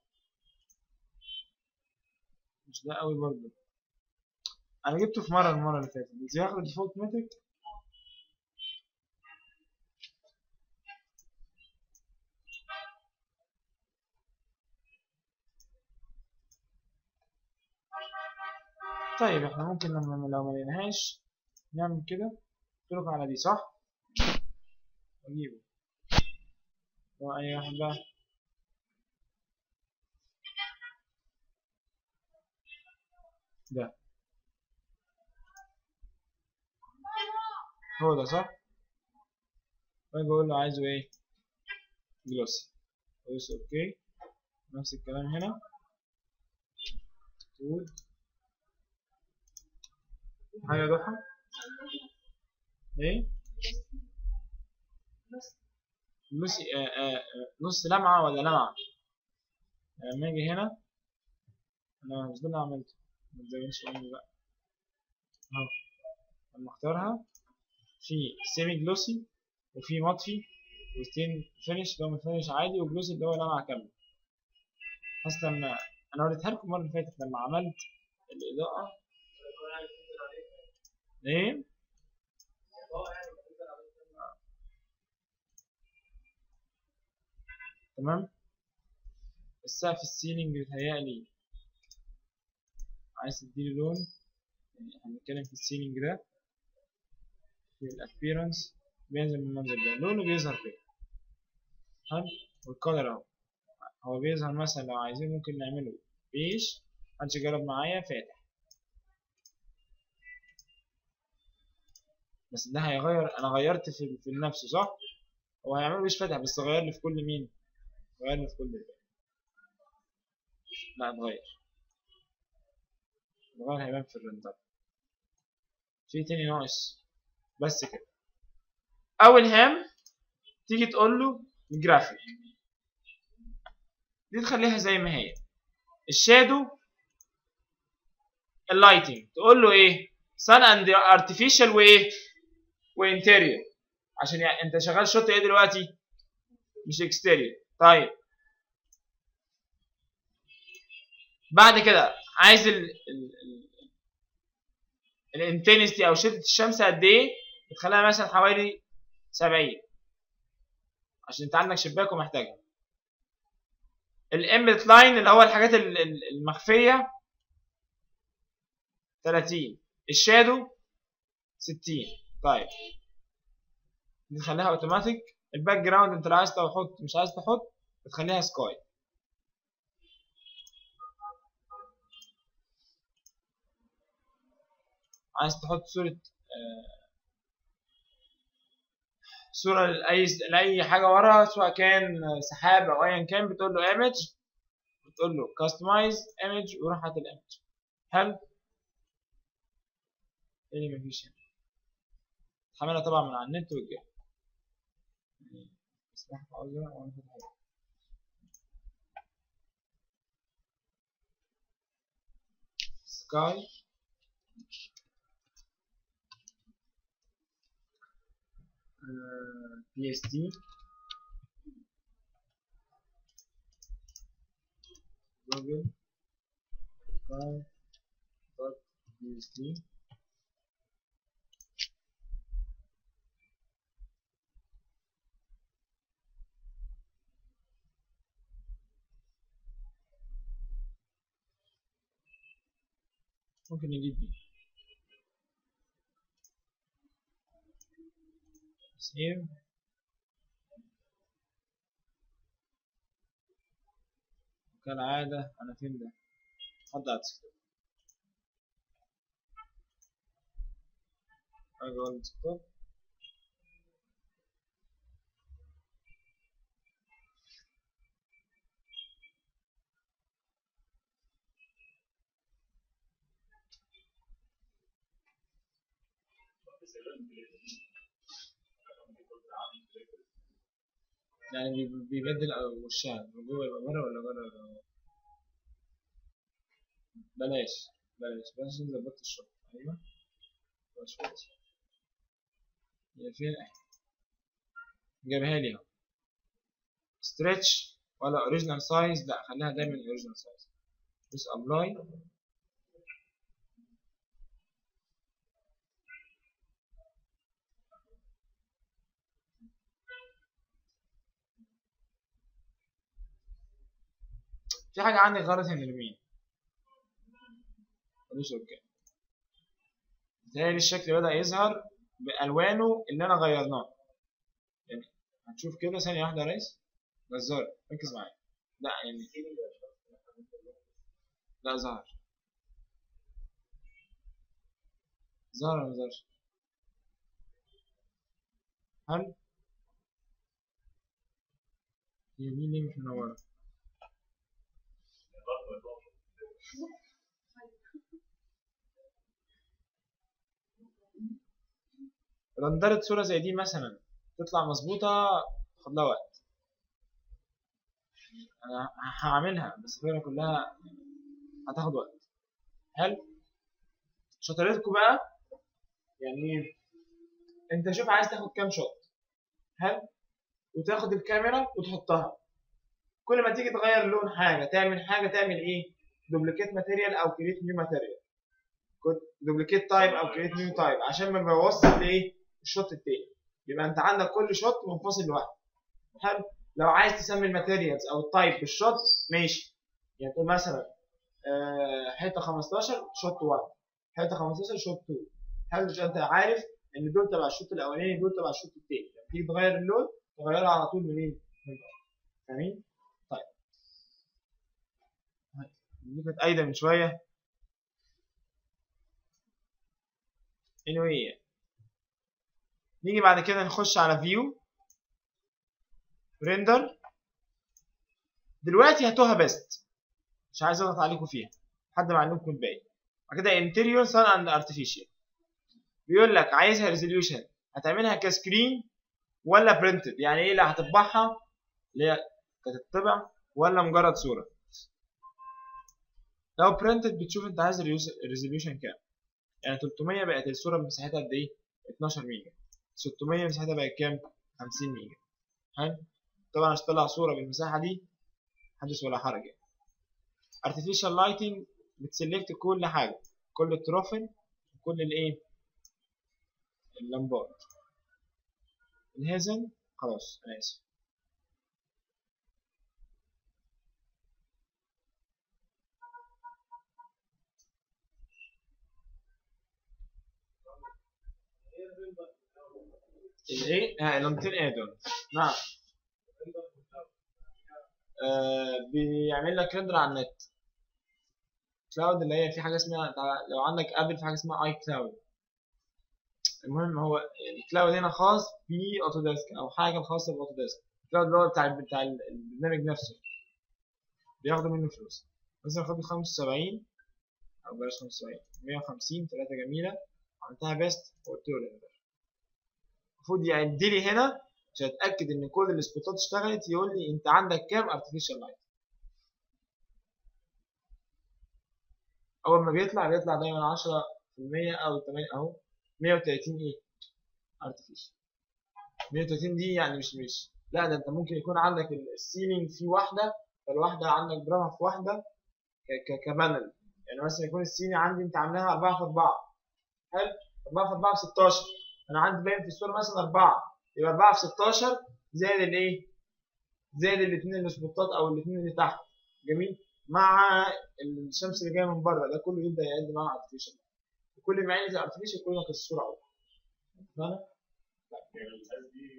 مش ده قوي برضه انا جبته في مره المره اللي فاتت بس ياخد الديفولت ميتك طيب احنا ممكن لما لو ما لقيناهاش نعمل كده نترك على دي صح اجيبه هو اي واحد بقى ده هو ده صح واجي اقول له عايزه ايه جلوسي ادوس اوكي نفس الكلام هنا طول حاجه ضحى ايه نص آه آه آه، نص لمعة ولا لمعة لما اجي هنا انا مش ده اللي عملته ما تزودش امي بقى اهو لما اختارها في سيمي جلوسي وفي مطفي وستين فينش اللي هو فينش عادي وجلوسي اللي هو لمعة كاملة بس لما انا وريتها لكم المرة اللي فاتت لما عملت الإضاءة ايه تمام السقف السيلينج بيتهيألي عايز تديله لون يعني احنا بنتكلم في السيلينج ده في الابيرنس بينزل بالمنظر ده لونه بيظهر كده حلو والكولر اهو هو بيظهر مثلا لو عايزين ممكن نعمله بيج محدش جرب معايا فاتح بس ده هيغير انا غيرت في في نفسه صح هو هيعمله بيج فاتح بس غير لي في كل مين غير لي في كل ده لا اتغير الغير هيبان في الرندر في تاني ناقص بس كده اول هام تيجي تقول له جرافيك دي تخليها زي ما هي الشادو اللايتنج تقول له ايه sun and artificial وايه وانتيريور عشان يعني انت شغال شوت ايه دلوقتي مش اكستيريور طيب بعد كده عايز ال ال الانتنستي او شده الشمس قد ايه بتخليها مثلا حوالي 70 عشان انت عندك شباك ومحتاجها الامبت لاين اللي هو الحاجات ال- ال- المخفيه 30 الشادو 60 طيب نخليها اوتوماتيك الباك جراوند انت لو عايز تحط مش عايز تحط بتخليها سكاي عايز تحط صورة آه، صورة لأي لأي حاجة ورا سواء كان سحاب أو أيا كان بتقول له image بتقول له customize image وروح هات الإيمج حلو إيه اللي مفيش هنا تحملها طبعا من على النت وتجيبها يعني اسمح عاوزها وأنا فاتحها سكاي بي اس تي جوجل سكاي دوت بي اس تي ممكن نجيب دي سيف كالعادة أنا فين ده؟ حد على الديسكتوب أجي على الديسكتوب يعني بي- بيبدل أو وشها من جوه يبقى بره ولا بره يبقى جوه بلاش بلاش بلاش نظبط الشغل أيوه بلاش بلاش هي فين أهي جابها لي أهو ستريتش ولا اوريجينال سايز لا خليها دايما اوريجينال سايز بس ابلاي في حاجة عندي غلط هنا اليمين ملوش اوكي بتهيألي الشكل بدأ يظهر بألوانه اللي أنا غيرناه يعني هتشوف كده ثانية واحدة يا ريس جزار ركز معايا لا يعني لا ظهر ظهر ولا مظهرش هل هي دي ليه مش منورة رندرة صورة زي دي مثلا تطلع مظبوطة خد لها وقت أنا هعملها بس الفكرة كلها هتاخد وقت حلو شطارتكم بقى يعني ايه انت شوف عايز تاخد كام شوت حلو وتاخد الكاميرا وتحطها كل ما تيجي تغير لون حاجه تعمل حاجه تعمل ايه دوبليكيت ماتيريال او كريت نيو ماتيريال دوبليكيت تايب او كريت نيو تايب عشان ما بيوصل لايه الشوت التاني يبقى انت عندك كل شوت منفصل لوحده حلو لو عايز تسمي الماتيريالز او التايب بالشوت ماشي يعني تقول مثلا آه، حته 15 شوت 1 حته 15 شوت 2 حلو عشان انت عارف ان دول تبع الشوط الاولاني دول تبع الشوط الثاني لما تيجي تغير اللون تغيرها على طول منين؟ من بره. فاهمين؟ طيب طيب. دي كانت قايده من شويه anyway نيجي بعد كده نخش على فيو ريندر دلوقتي هاتوها بيست مش عايز اضغط عليكم فيها لحد ما اعلمكم الباقي بعد كده انتيريور سان اند ارتفيشال بيقول لك عايزها ريزوليوشن هتعملها كسكرين ولا برنتد يعني ايه اللي هتطبعها اللي هي كتطبع ولا مجرد صورة لو printed بتشوف انت عايز الريزوليوشن كام يعني 300 بقت الصورة مساحتها قد ايه 12 ميجا 600 مساحتها بقت كام 50 ميجا حلو طبعا عشان تطلع صورة بالمساحة دي حدث ولا حرج يعني. artificial lighting بتسلكت كل حاجة كل التروفن وكل الايه اللمبات الهيزن خلاص انا اسف الايه ها اللمبتين ايه دول نعم آه بيعمل لك ريندر على النت كلاود اللي هي في حاجه اسمها تع- لو عندك ابل في حاجه اسمها اي كلاود المهم هو الكلاود هنا خاص باوتوديسك او حاجه خاصه باوتوديسك الكلاود اللي هو بتاع بتاع البرنامج نفسه بياخدوا منه فلوس مثلا خدوا 75 او بلاش 75 150 ثلاثه جميله عملتها بيست وقلت له ريندر المفروض يعد لي هنا عشان اتاكد ان كل السبوتات اشتغلت يقول لي انت عندك كام ارتفيشال لايت اول ما بيطلع بيطلع دايما 10% او 8 اهو 130 ايه ارتفيشال 130 دي يعني مش مش لا ده انت ممكن يكون عندك السيلينج في واحده فالواحده عندك برامها في واحده ك- ك- كبانل يعني مثلا يكون السيلينج عندي انت عاملاها 4 في 4 حلو 4 في 4 ب 16 انا عندي باين في الصوره مثلا 4 يبقى 4 في 16 زائد الايه زائد الاثنين السبوتات او الاثنين اللي تحت جميل مع الشمس اللي جايه من بره ده كله يبدا يعد معاها ارتفيشال وكل ما يعد ارتفيشال كل ما كانت الصوره اوضح فاهم يعني الناس دي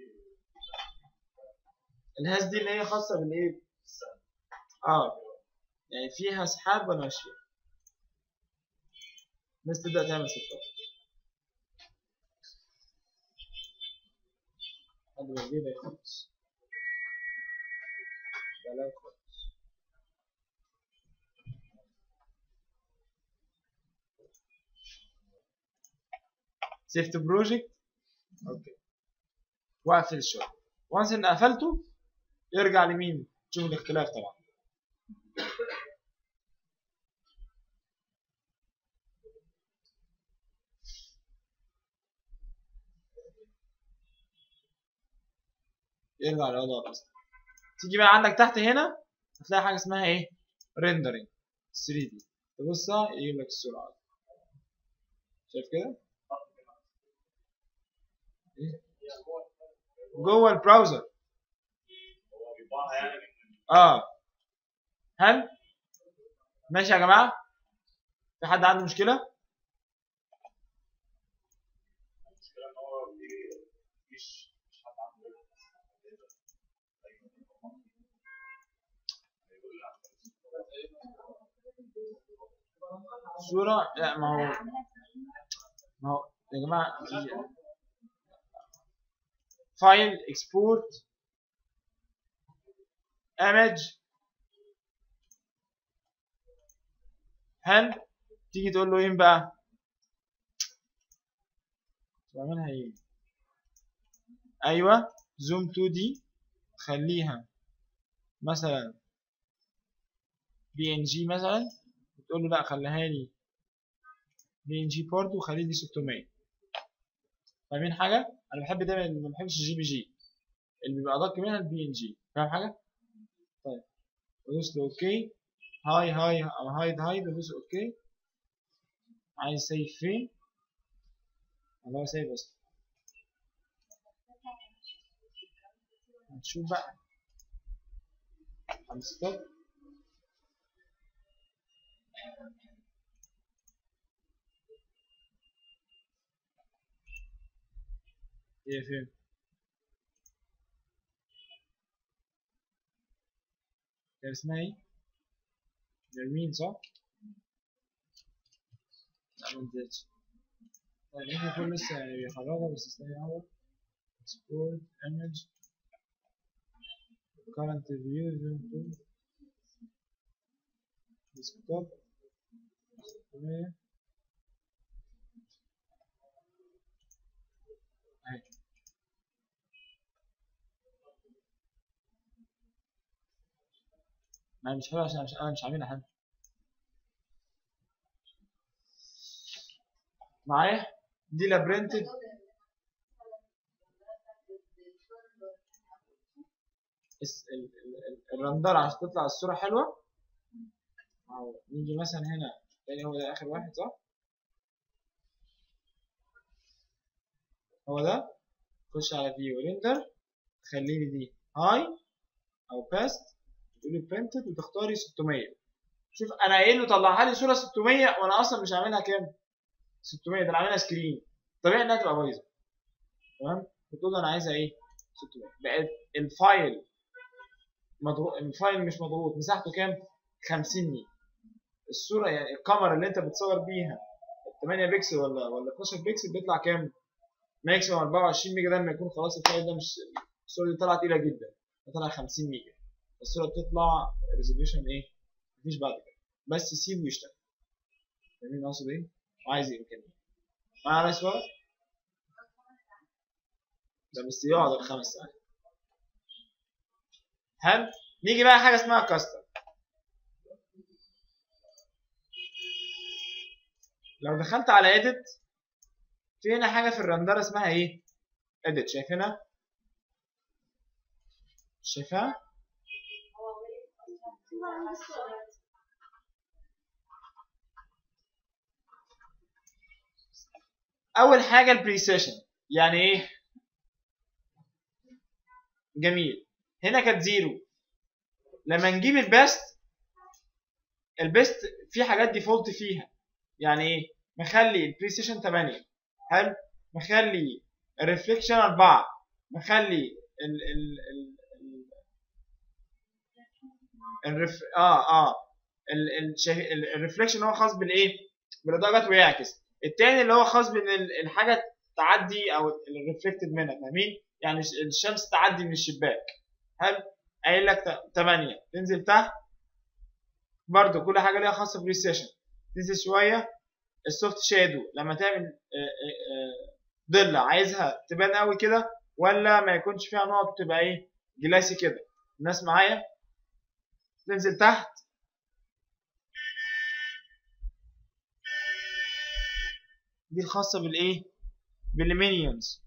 الهاز دي اللي هي خاصه بالايه اه يعني فيها سحاب ولا مش فيها الناس تبدا تعمل سبوتات حد ما يجي ده يخلص ده لا يخلص سيفت بروجكت اوكي واقفل الشغل وانس ان قفلته يرجع لمين تشوف الاختلاف طبعا يرجع للوضع الاصلي تيجي بقى عندك تحت هنا هتلاقي حاجه اسمها ايه ريندرنج 3 دي تبصها يجيب لك الصوره على طول. شايف كده إيه؟ جوه البراوزر هو بيطبعها يعني من اه هل ماشي يا جماعه في حد عنده مشكله المشكله ان هو بي- مش مش حد عنده صوره لا ما هو ما هو يا جماعه فايل اكسبورت ايمج هل تيجي تقول له ايه بقى بعملها ايه ايوه زوم 2 دي خليها مثلا بي ان جي مثلا وتقول له لا خليها لي بي ان جي برضه وخلي لي 600 فاهمين حاجه انا بحب دايما ما بحبش الجي بي جي اللي بيبقى ادق منها البي ان جي فاهم حاجه طيب ادوس له اوكي هاي هاي او هايد هايد ادوس اوكي عايز سيف فين والله سيف بس هنشوف بقى هنستوب ايه فين كان اسمها ايه نرمين صح لا ما نزلتش طيب احنا كل لسه يعني بيخرجها بس استنى اهو export image current view zoom to desktop 600 اهي ما هي مش حلوه عشان مش انا مش عاملها حلو معايا دي لا برنتد الس- ال- ال- ال- الرندر عشان تطلع الصورة حلوة أو نيجي مثلا هنا تاني هو ده آخر واحد صح؟ هو ده خش على فيو ريندر تخلي لي دي هاي أو باست تقولي برنتد وتختاري 600 شوف أنا قايل له طلعها لي صورة 600 وأنا أصلا مش عاملها كام؟ 600 ده أنا عاملها سكرين طبيعي إنها تبقى بايظة تمام؟ بتقول له أنا عايزها إيه؟ 600 بقت الفايل مضغوط الفايل مش مضغوط مساحته كام 50 ميجا الصوره يعني الكاميرا اللي انت بتصور بيها 8 بكسل ولا ولا 12 بكسل بيطلع كام ماكسيموم 24 ميجا ده لما يكون خلاص الفايل ده مش الصوره دي طالعه تقيله جدا طالعه 50 ميجا الصوره بتطلع ريزوليوشن ايه مفيش بعد كده بس سيبه يشتغل فاهمين اقصد ايه وعايز ايه امكانيات معايا سؤال ده بس يقعد الخمس ساعات حلو نيجي بقى حاجه اسمها كاستم لو دخلت على edit في هنا حاجه في الرندره اسمها ايه edit شايفينها شايفها اول حاجه البريسيشن يعني ايه جميل هنا كانت زيرو لما نجيب البيست البيست في حاجات ديفولت فيها يعني ايه مخلي البريسيشن 8 حلو مخلي الريفليكشن 4 مخلي ال ال ال ال الرف... اه اه ال ال شا- ال- الريفليكشن هو خاص بالايه بالاضاءه جت ويعكس التاني اللي هو خاص بان ال- الحاجه تعدي او الريفلكتد منها فاهمين يعني ش- الشمس تعدي من الشباك حلو قايل لك 8 تنزل تحت برضو كل حاجه ليها خاصه بريسيشن تنزل شويه السوفت شادو لما تعمل آه، آه، آه، ضلة عايزها تبان قوي كده ولا ما يكونش فيها نقط تبقى ايه جلاسي كده الناس معايا تنزل تحت دي الخاصة بالايه بالمينيونز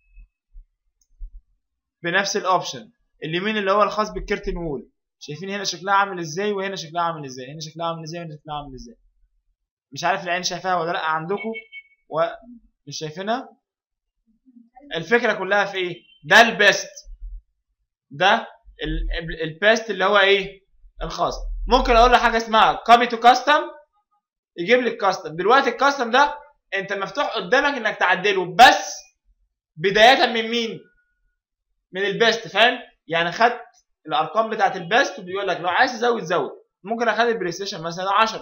بنفس الاوبشن اليمين اللي هو الخاص بالكيرتن وول شايفين هنا شكلها عامل ازاي وهنا شكلها عامل ازاي هنا شكلها عامل ازاي وهنا شكلها عامل ازاي مش عارف العين شايفاها ولا لا عندكم ومش شايفينها الفكره كلها في ايه ده البيست ده ال- البيست اللي هو ايه الخاص ممكن اقول له حاجه اسمها كوبي تو كاستم يجيب لي الكاستم دلوقتي الكاستم ده انت مفتوح قدامك انك تعدله بس بدايه من مين من البيست فاهم يعني خدت الارقام بتاعت البيست وبيقول لك لو عايز تزود زود ممكن اخلي البلاي ستيشن مثلا 10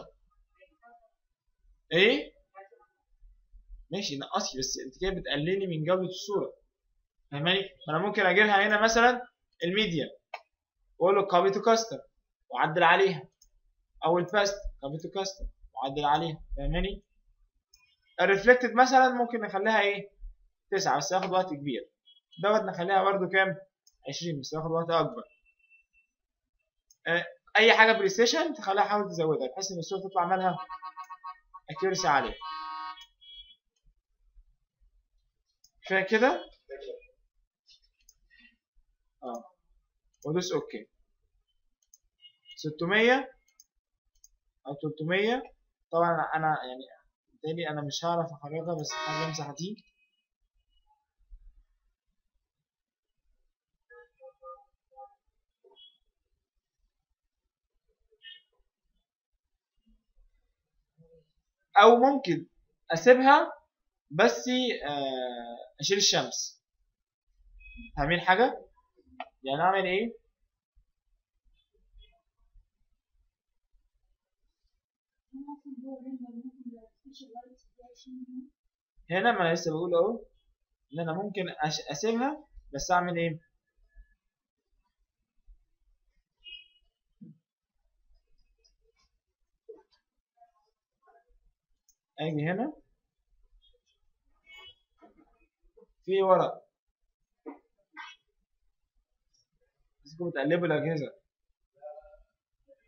ايه ماشي نقصي بس انت كده بتقللي من جوده الصوره فاهماني ما انا ممكن اجيبها هنا مثلا الميديم واقول له كوبي تو كاستم واعدل عليها او الباست كوبي تو كاستم واعدل عليها فاهماني الريفلكتد مثلا ممكن نخليها ايه 9 بس ياخد وقت كبير دوت نخليها برده كام 20 بس ياخد وقت اكبر آه، اي حاجه بلاي ستيشن تخليها حاول تزودها بحيث ان الصوره تطلع منها اكيورسي عاليه كفايه كده اه ودوس اوكي 600 او 300 طبعا انا أنا يعني بالتالي انا مش هعرف اخرجها بس هحاول امسح دي او ممكن اسيبها بس آه، اشيل الشمس فاهمين حاجه يعني اعمل ايه هنا ما انا لسه بقول اهو ان انا ممكن أش- اسيبها بس اعمل ايه اجي هنا في ورق بتقلبوا الاجهزه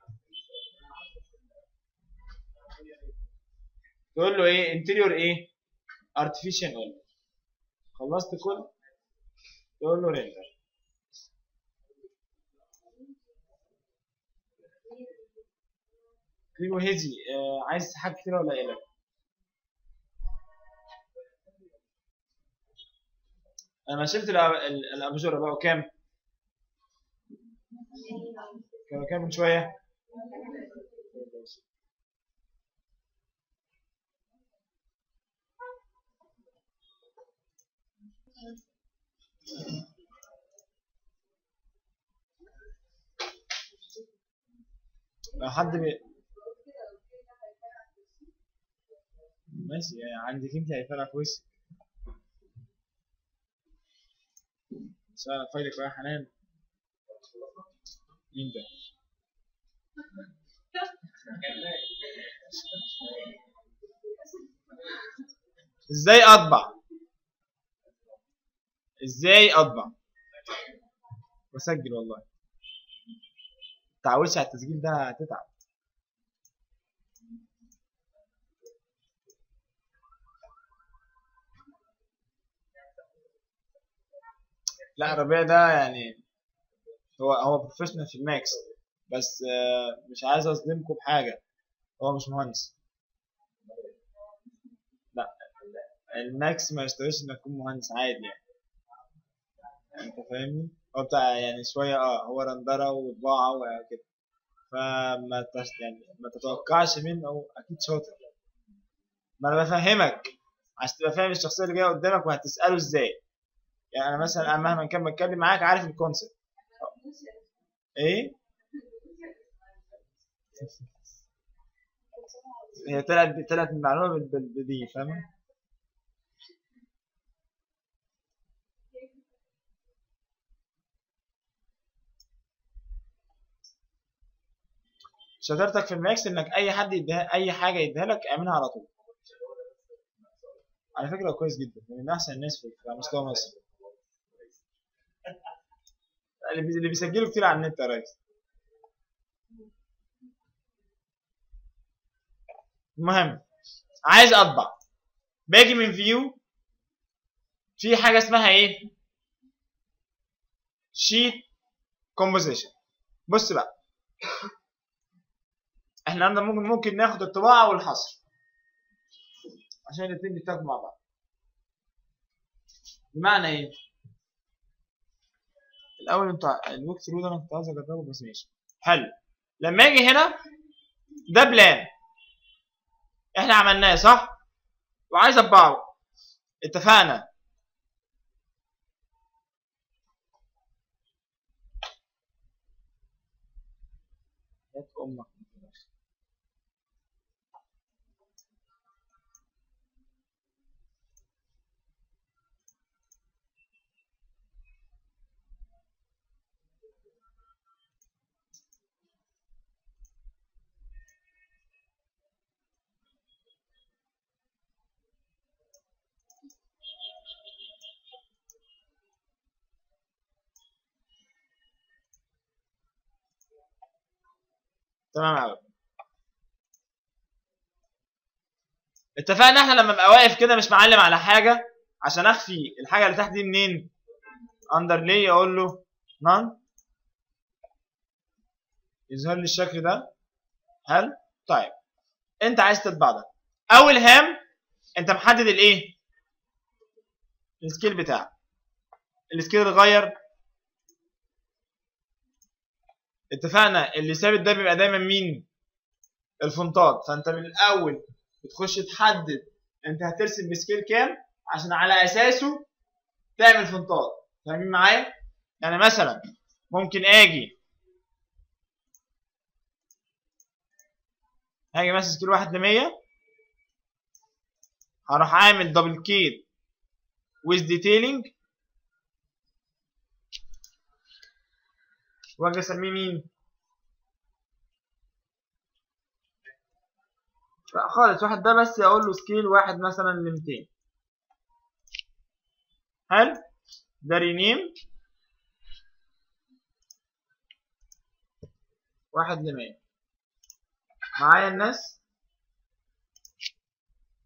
تقول له ايه انتيريور ايه ارتفيشال اول خلصت كل تقول له ريندر كريم وهيزي آه عايز حاجه كتير ولا قليله انا شلت الأ- ال- الاباجوره بقى كام كانوا كام من شويه لو حد بي... ماشي يعني عندك انت هيفرق في وشك سأل فايلك بقى يا حنان مين ده؟ ازاي اطبع؟ ازاي اطبع؟ بسجل والله تعودش على التسجيل ده هتتعب لا ربيع ده يعني هو هو بروفيشنال في الماكس بس آه، مش عايز اصدمكم بحاجه هو مش مهندس لا الماكس ما يستويش انك تكون مهندس عادي يعني يعني انت فاهمني هو بتاع يعني شويه اه هو رندره وطباعه وكده فما تش... يعني ما تتوقعش منه اكيد شاطر ما انا بفهمك عشان تبقى فاهم الشخصيه اللي جايه قدامك وهتساله ازاي يعني انا مثلا انا مهما كان بتكلم معاك عارف الكونسيبت ايه هي طلعت طلعت المعلومه بال- بال- بدي فاهم شطارتك في الماكس انك اي حد يديها اي حاجه يديها لك اعملها على طول على فكره هو كويس جدا من احسن الناس في على مستوى مصر اللي بي- اللي بيسجلوا كتير على النت يا ريس المهم عايز اطبع باجي من فيو في حاجه اسمها ايه شيت كومبوزيشن بص بقى احنا عندنا ممكن ممكن ناخد الطباعه والحصر عشان الاثنين بيتاخدوا مع بعض بمعنى ايه الاول انت الوك ثرو ده انا كنت عايز اجربه بس ماشي حلو لما اجي هنا ده بلان احنا عملناه صح وعايز اطبعه اتفقنا جت امك تمام قوي اتفقنا احنا لما ابقى واقف كده مش معلم على حاجه عشان اخفي الحاجه اللي تحت دي منين اندر لي اقول له نان يظهر لي الشكل ده هل طيب انت عايز تطبع ده اول هام انت محدد الايه السكيل بتاعك السكيل اتغير اتفقنا اللي ثابت ده بيبقى دايما مين الفونتات فانت من الاول بتخش تحدد انت هترسم بسكيل كام عشان على اساسه تعمل فونتات فاهمين معايا يعني مثلا ممكن اجي هاجي مثلا سكيل واحد ل 100 هروح عامل دبل كيد with detailing واجي اسميه مين؟ لا خالص واحد ده بس اقول له سكيل واحد مثلا ل 200 حلو ده رينيم واحد ل 100 معايا الناس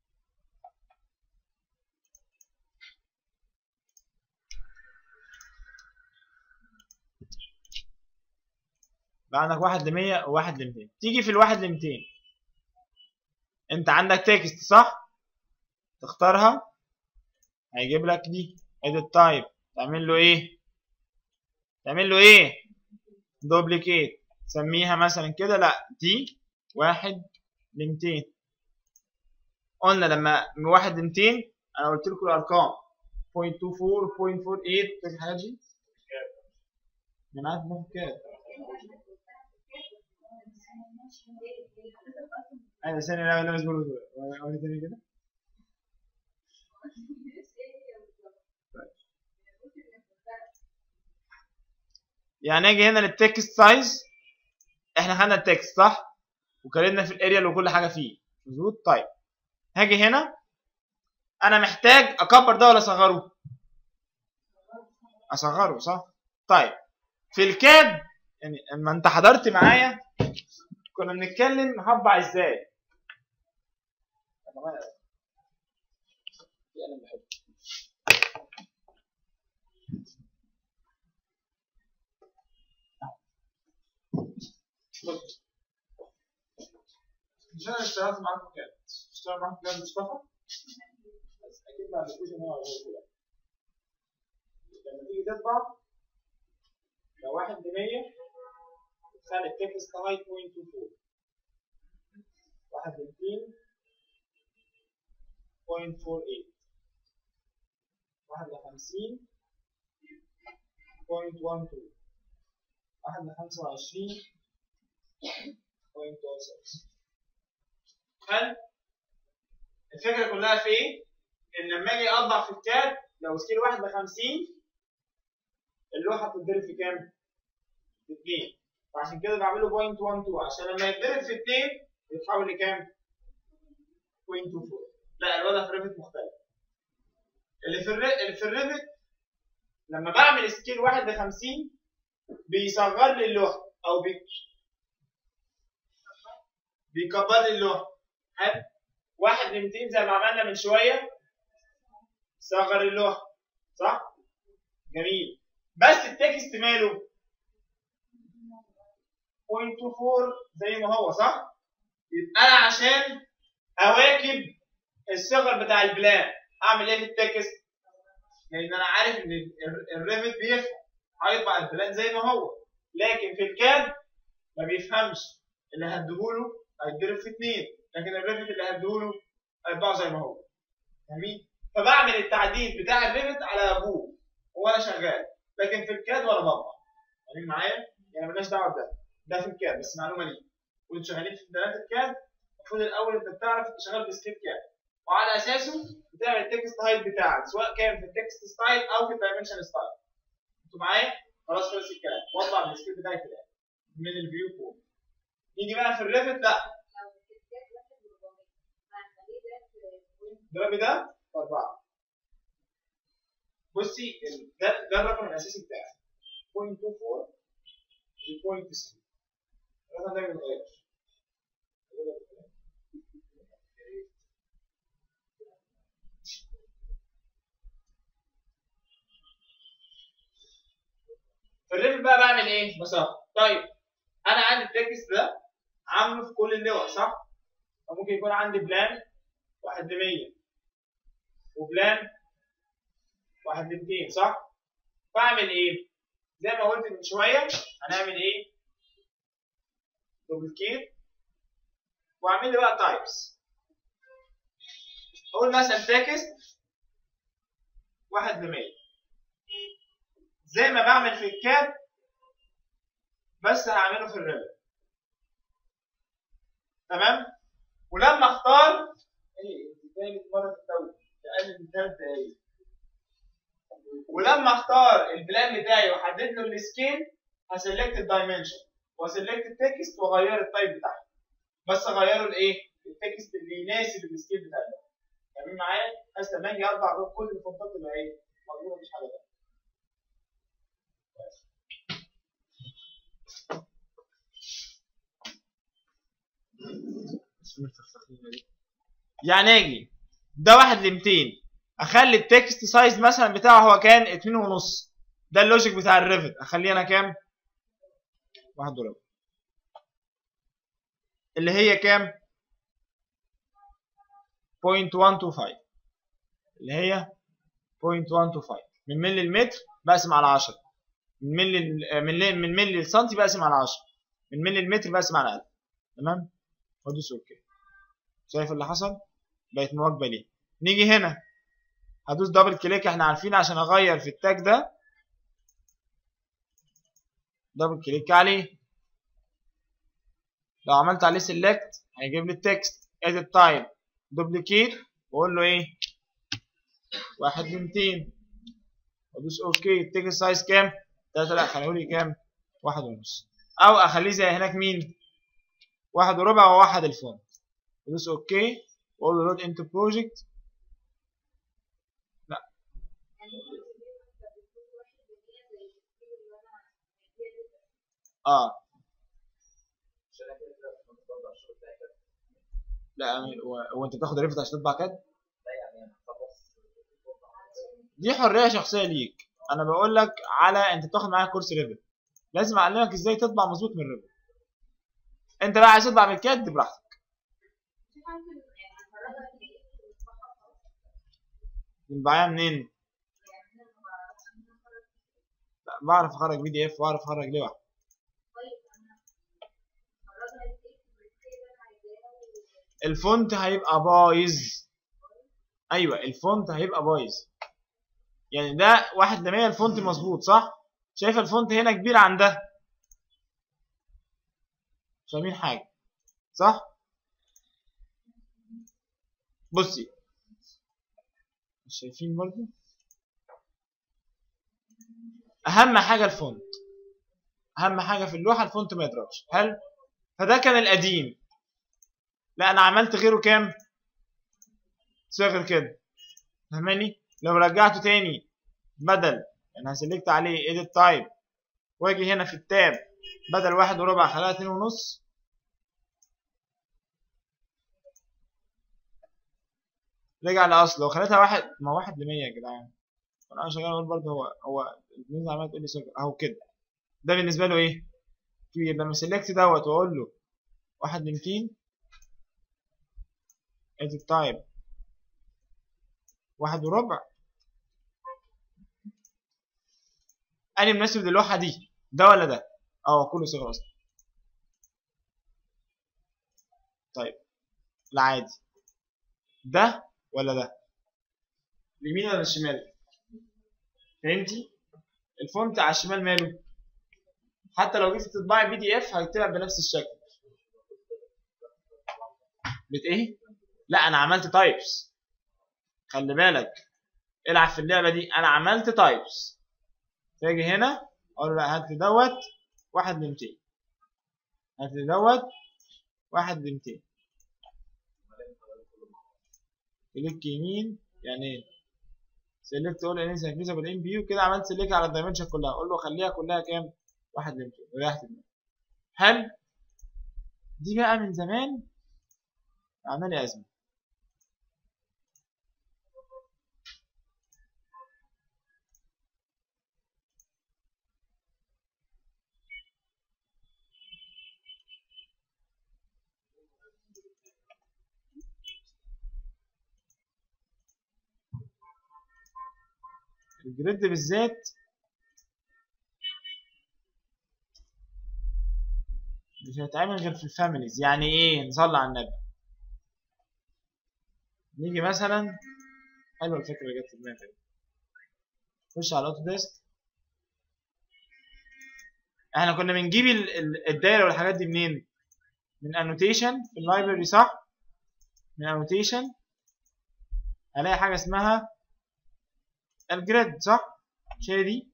بقى عندك واحد ل 100 وواحد ل 200 تيجي في الواحد ل 200 انت عندك تكست صح تختارها هيجيب لك دي edit type تعمل له ايه تعمل له ايه دوبليكيت سميها مثلا كده لا دي واحد ل 200 قلنا لما من واحد ل 200 انا قلت لكم الارقام 0.24 0.48 فاكر الحاجات دي؟ من عارف باخد كام ايوه ثانية لا لا بس برضه قولي تاني كده يعني اجي هنا للتكست سايز احنا خدنا التكست صح وكلمنا في الاريال وكل حاجه فيه مظبوط طيب هاجي هنا انا محتاج اكبر ده ولا اصغره اصغره صح طيب في الكاد يعني اما انت حضرت معايا كنا بنتكلم هطبع ازاي بص مش انا اشتغلت معاكم كام؟ اشتغل معاكم كام مصطفى؟ بس اكيد ما عندكوش ان هو هو كده لما تيجي تطبع لو واحد ل 100 تخلي التكست هايت 0.24 واحد ل 200 0.48 واحد ل 50 0.12 واحد ل 25 0.06 حلو الفكره كلها في ايه؟ ان لما اجي اطبع في الكاد لو سكيل واحد ل 50 اللوحه بتتضرب في كام؟ في 2 فعشان كده بعمله 0.12 عشان لما يتضرب في 2 يتحول لكام؟ 0.24 لا الوضع في الريفت مختلف اللي في الري... اللي في الريفت لما بعمل سكيل واحد ل 50 بيصغر لي اللوحه او بي... بيكبر لي اللوحه حلو واحد ل 200 زي ما عملنا من شويه صغر اللوحه صح؟ جميل بس التكست ماله 0.24 زي ما هو صح؟ يبقى انا عشان اواكب الصغر بتاع البلان اعمل ايه في التكست؟ لان انا عارف ان ال- الريفت بيفهم هيطبع البلان زي ما هو لكن في الكاد ما بيفهمش اللي هديهوله هيتضرب في اتنين لكن الريفت اللي هديهوله هيطبعه زي ما هو جميل فبعمل التعديل بتاع الريفت على ابوه وانا شغال لكن في الكاد وانا بطبع فاهمين معايا؟ يعني مالناش دعوه بده ده في الكاد بس معلومه ليك وانتوا شغالين في بدايات الكاد المفروض الاول انت بتعرف انت شغال بسكريبت كاد وعلى اساسه بتعمل التكست ستايل بتاعك سواء كان في التكست ستايل او في الدايمنشن ستايل انتوا معايا؟ خلاص خلص الكلام واطلع السكريبت بتاعي في الاخر من الفيو فوق نيجي بقى في الريفت لا الضرب ده أربعة بصي ال- ده ده الرقم الأساسي بتاعي 0.24 ل 0.3 الرقم ده ما بيتغيرش في الريفت بقى بعمل ايه؟ بصراحة طيب انا عندي التكست ده عامله في كل اللوح صح؟ فممكن يكون عندي بلان واحد ل 100 وبلان واحد ل 200 صح؟ بعمل ايه؟ زي ما قلت من شويه هنعمل ايه؟ دوبليكيت واعمل لي بقى تايبس اقول مثلا تكست واحد ل 100 زي ما بعمل في الكاد بس هعمله في الريفت تمام ولما اختار ايه انت تالت مره تتوه اقل من ثلاث دقايق ولما اختار البلان بتاعي واحدد له السكيل هسلكت الدايمنشن واسلكت التكست واغير التايب بتاعه بس اغيره لايه؟ التكست اللي يناسب السكيل بتاعي تمام معايا؟ بس لما اجي اطبع دول كل الفونتات تبقى ايه؟ مضمونه مفيش حاجه تانيه يعني اجي ده واحد ل 200 اخلي التكست سايز مثلا بتاعه هو كان اتنين ونص ده اللوجيك بتاع الريفت اخليه انا كام؟ واحد وربع اللي هي كام 0.125 اللي هي 0.125 من ملي المتر بقسم على 10 من ملي ال- من لي- من ملي السنتي بقسم على 10 من ملي المتر بقسم على 1000 تمام وادوس اوكي شايف اللي حصل بقت مواكبه ليه نيجي هنا هدوس دبل كليك احنا عارفين عشان اغير في التاج ده دبل كليك عليه لو عملت عليه سيلكت هيجيب لي التكست edit type duplicate واقول له ايه واحد من 200 وادوس اوكي التكست سايز كام 3 لا خليه لي كام واحد ونص او اخليه زي هناك مين واحد وربع وواحد الفونت ادوس اوكي واقول له لود انتو بروجكت اه عشان انا كده كده كنت بطلع الشغل بتاعي كده لا هو- هو انت بتاخد ريفت عشان تطبع كاد لا يعني انا خلص دي حريه شخصيه ليك انا بقول لك على انت بتاخد معايا كورس ريفت لازم اعلمك ازاي تطبع مظبوط من ريفت انت بقى عايز تطبع من الكاد براحتك بنبيعها منين لا بعرف اخرج بي دي اف واعرف اخرج لوح الفونت هيبقى بايظ ايوه الفونت هيبقى بايظ يعني ده واحد لمية الفونت مظبوط صح شايف الفونت هنا كبير عن ده مش فاهمين حاجه صح بصي مش شايفين برضو اهم حاجه الفونت اهم حاجه في اللوحه الفونت ما يضربش حلو فده كان القديم لا انا عملت غيره كام صغر كده فاهماني لو رجعته تاني بدل يعني هسلكت عليه edit type واجي هنا في التاب بدل واحد وربع خليها اتنين ونص رجع لاصله خليتها واحد ما واحد لمية يا جدعان انا شغال اقول برضه هو هو الجنيه عمال تقول لي صفر اهو كده ده بالنسبه له ايه كبير لما سلكت دوت واقول له واحد ل 200 edit type واحد وربع اني مناسب للوحه دي ده ولا ده اه كله صفر اصلا طيب العادي ده ولا ده اليمين ولا الشمال فهمتي الفونت على الشمال ماله حتى لو جيت تطبعي بي دي اف هيطلع بنفس الشكل بت ايه لا انا عملت تايبس خلي بالك العب في اللعبه دي انا عملت تايبس تاجي هنا اقول له لا هات لي دوت واحد ل 200 هات لي دوت واحد ل 200 كليك يمين يعني ايه سيلكت اول انس انفيزبل ام بي وكده عملت سيلكت على الدايمنشن كلها اقول له خليها كلها كام واحد ل 200 وريحت دماغي حلو دي بقى من زمان عامله لي ازمه الجريد بالذات مش هيتعمل غير في الفاميليز يعني ايه نصلي على النبي نيجي مثلا حلوه الفكره اللي جت في دماغي خش على الاوتو ديسك احنا كنا بنجيب ال- ال- الدايره والحاجات دي منين من انوتيشن في اللايبرري صح من انوتيشن هلاقي حاجه اسمها الجريد صح مش هي دي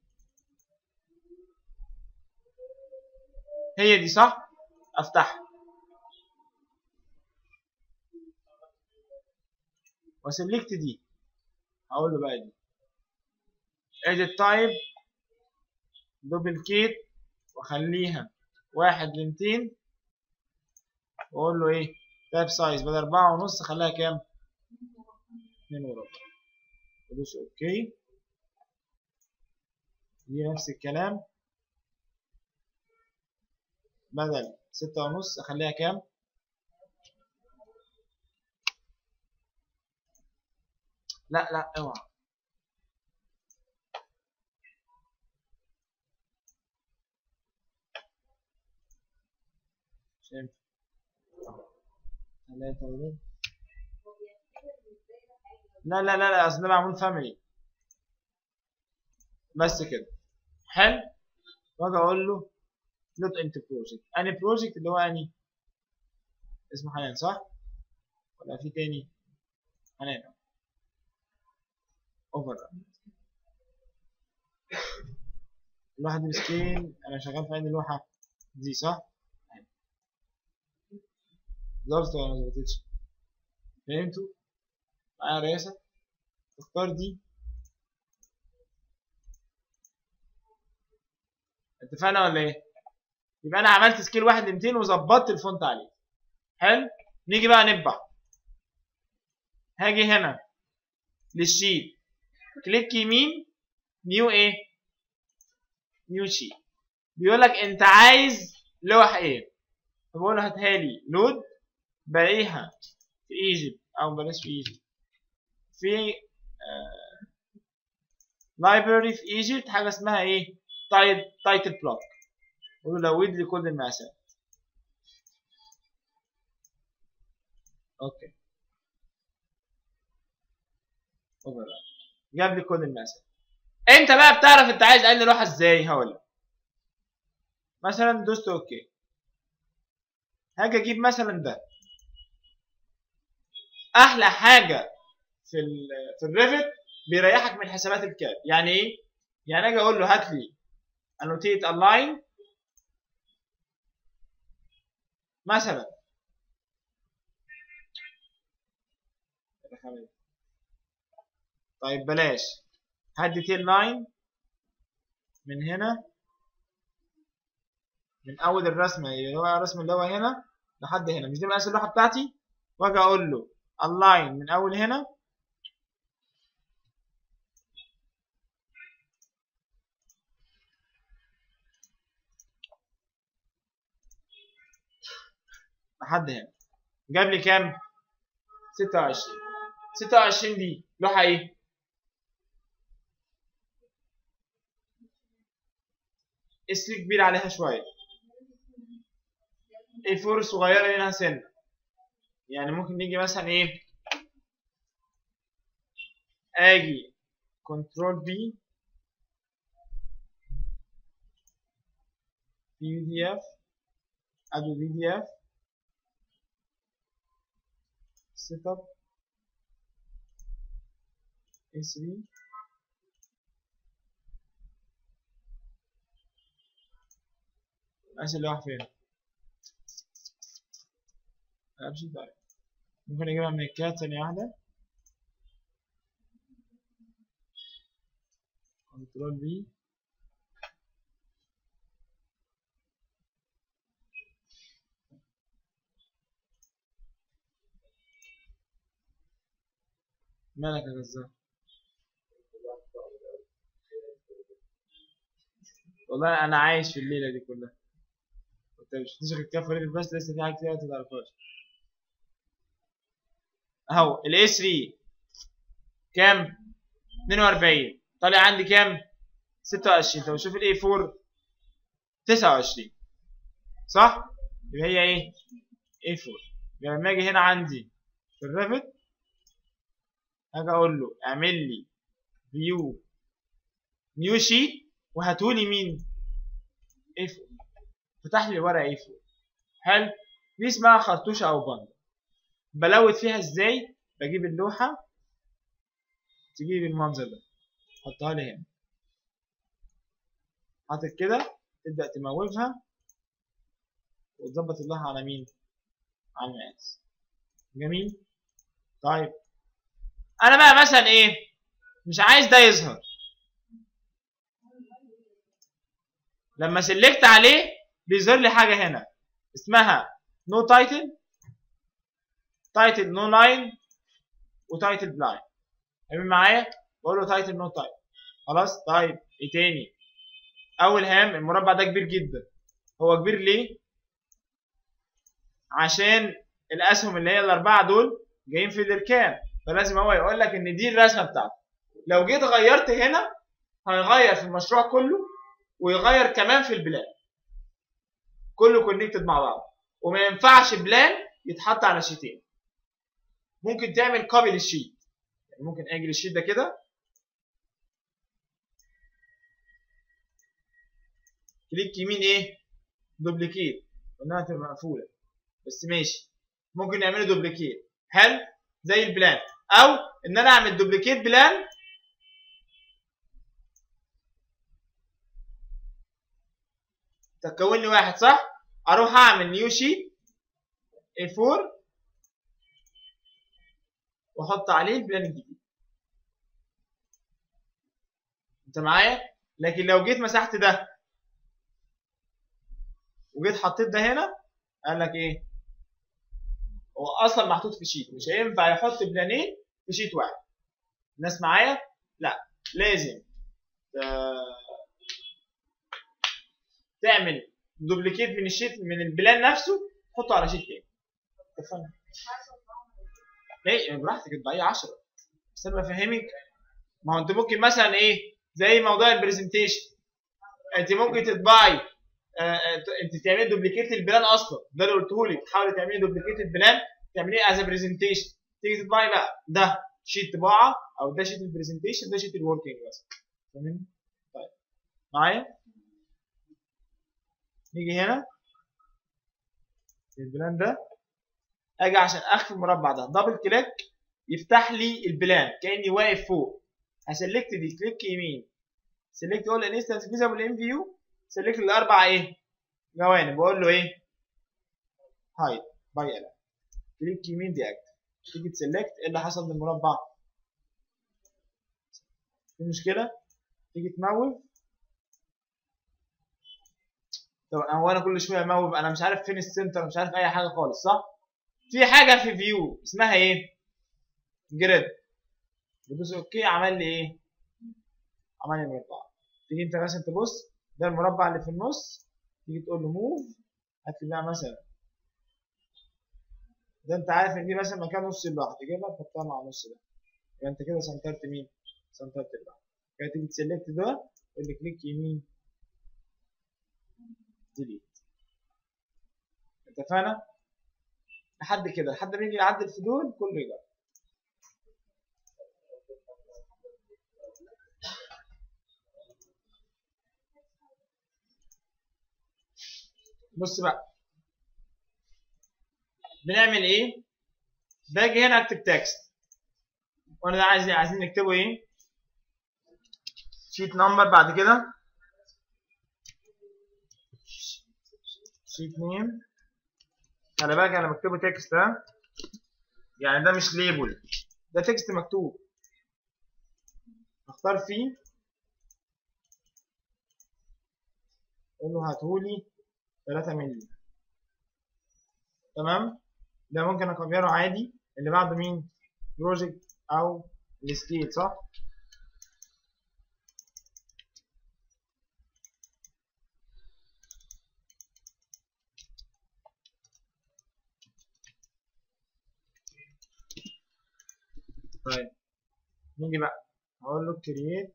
هي دي صح افتحها وسلكت دي هقول له بقى دي edit type duplicate واخليها واحد ل 200 واقول له ايه تاب سايز بدل أربعة ونص خليها كام؟ اتنين وربع ادوس اوكي دي نفس الكلام بدل ستة ونص اخليها كام؟ لا لا اوعى شايف ثلاثة ودول لا لا لا لا اصل ده معمول فاميلي بس كده حلو واجي اقول له لوت انت بروجكت اني بروجكت اللي هو اني اسمه حنان صح ولا في تاني حنان اوفر اللوحة دي مسكين انا شغال في عندي لوحة دي صح ظبطت ولا ما ظبطتش فهمتوا معايا رئاسة تختار دي اتفقنا ولا ايه يبقى انا عملت سكيل واحد ل 200 وظبطت الفونت عليه حلو نيجي بقى نطبع هاجي هنا للشيت كليك يمين نيو ايه نيو شيت بيقول لك انت عايز لوح ايه فبقول له هاتها لي لود بلاقيها في ايجيبت او بلاش في ايجيبت في لايبراري في ايجيبت حاجه اسمها ايه تايتل بلوك قول له لود لي كل المقاسات اوكي اوفر جاب لي كل المقاسات انت بقى بتعرف انت عايز انهي لوحه ازاي هقول لك مثلا دوست اوكي هاجي اجيب مثلا ده احلى حاجه في ال في الريفت بيريحك من حسابات الكاد يعني ايه يعني اجي اقول له هات لي انوتيت الاين مثلا طيب بلاش هات ديتيل لاين من هنا من اول الرسمه اللي هو الرسم اللي هو هنا لحد هنا مش دي مقاس اللوحه بتاعتي واجي اقول له اللاين من اول هنا لحد هنا جاب لي كام 26 26 دي لوحه ايه اسم كبير عليها شويه ايه فور صغيره منها سنه يعني ممكن نيجي مثلا ايه اجي كنترول بي بي دي اف ادو بي دي اف سيت اب اي 3 ماشي اللوحة فين امشي طيب ممكن اجيبها من الكات ثانية واحدة كنترول بي مالك يا غزال والله انا عايش في الليله دي كلها انت مش بتشغل الكف ريفت بس لسه في حاجات كتير ما تعرفهاش اهو الاي 3 كام 42 طالع عندي كام 26 طب شوف الاي 4 29 صح يبقى هي ايه اي 4 يبقى لما اجي هنا عندي في الريفت اجي اقول له اعمل لي فيو نيو شيت وهاتولي مين اي 4 فتح لي ورقه اي 4 حلو دي اسمها خرطوشه او بند بلوت فيها ازاي بجيب اللوحه تجيب المنظر ده حطها لي هنا حاطط كده تبدا تموفها وتظبط اللوحه على مين على المقاس جميل طيب انا بقى مثلا ايه مش عايز ده يظهر لما سلكت عليه بيظهر لي حاجه هنا اسمها نو تايتل تايتل نو لاين وتايتل بلاين فاهمين معايا بقول له تايتل نو تايتل خلاص طيب ايه تاني اول هام المربع ده كبير جدا هو كبير ليه عشان الاسهم اللي هي الاربعه دول جايين في الاركان فلازم هو يقول لك ان دي الرسمه بتاعته لو جيت غيرت هنا هيغير في المشروع كله ويغير كمان في البلان كله كونكتد مع بعض وما ينفعش بلان يتحط على شيتين ممكن تعمل كوبي للشيت يعني ممكن اجي للشيت ده كده كليك يمين ايه دوبليكيت قلنا هتبقى مقفوله بس ماشي ممكن نعمله دوبليكيت هل زي البلان او ان انا اعمل دوبليكيت بلان تكون لي واحد صح اروح اعمل نيو شيت A4 واحط عليه البلان الجديد انت معايا لكن لو جيت مسحت ده وجيت حطيت ده هنا قال لك ايه هو اصلا محطوط في شيت مش هينفع يحط بلانين في شيت واحد الناس معايا لا لازم ت- تعمل دوبليكيت من الشيت من البلان نفسه تحطه على شيت تاني اتفقنا ليه براحتك تبقى 10 بس انا بفهمك ما هو انت ممكن مثلا ايه زي موضوع البرزنتيشن انت ممكن تطبعي آه، آه، انت تعملي دوبليكيت البلان اصلا ده اللي قلته لك تحاولي تعملي دوبليكيت البلان تعمليه از برزنتيشن تيجي تطبعي بقى ده شيت طباعه او ده شيت البرزنتيشن ده شيت الوركينج بس فاهمين طيب معايا نيجي هنا في البلان ده اجي عشان اخفي المربع ده دبل كليك يفتح لي البلان كاني واقف فوق هسلكت دي كليك يمين سلكت اول انستنس فيزابل ان فيو سلكت الاربع ايه جوانب بقول له ايه هايد باي الا كليك يمين دي اكتف تيجي تسلكت ايه اللي حصل للمربع في مشكله تيجي تموف طب هو انا كل شويه اموف انا مش عارف فين السنتر مش عارف اي حاجه خالص صح في حاجه في فيو اسمها ايه جريد بدوس اوكي عمل لي ايه عمل لي مربع تيجي انت مثلا تبص ده المربع اللي في النص تيجي تقول له موف هات لي بقى مثلا ده انت عارف ان دي مثلا مكان نص اللوحه تجيبها تحطها مع النص ده يبقى انت كده سنترت مين؟ سنترت اللوحه كده تيجي تسلكت ده تقول لي كليك يمين ديليت اتفقنا؟ لحد كده لحد ما يجي يعدل في دول كله يجرب بص بقى بنعمل ايه باجي هنا اكتب تكست وانا ده عايزين عايزين نكتبه ايه شيت نمبر بعد كده شيت نيم خلي بالك انا بكتبه تكست ها يعني ده مش ليبل ده تكست مكتوب اختار فيه اقول له هاتهولي 3 مللي تمام ده ممكن اكبره عادي اللي بعده مين بروجكت او السكيل صح طيب نيجي بقى هقول له create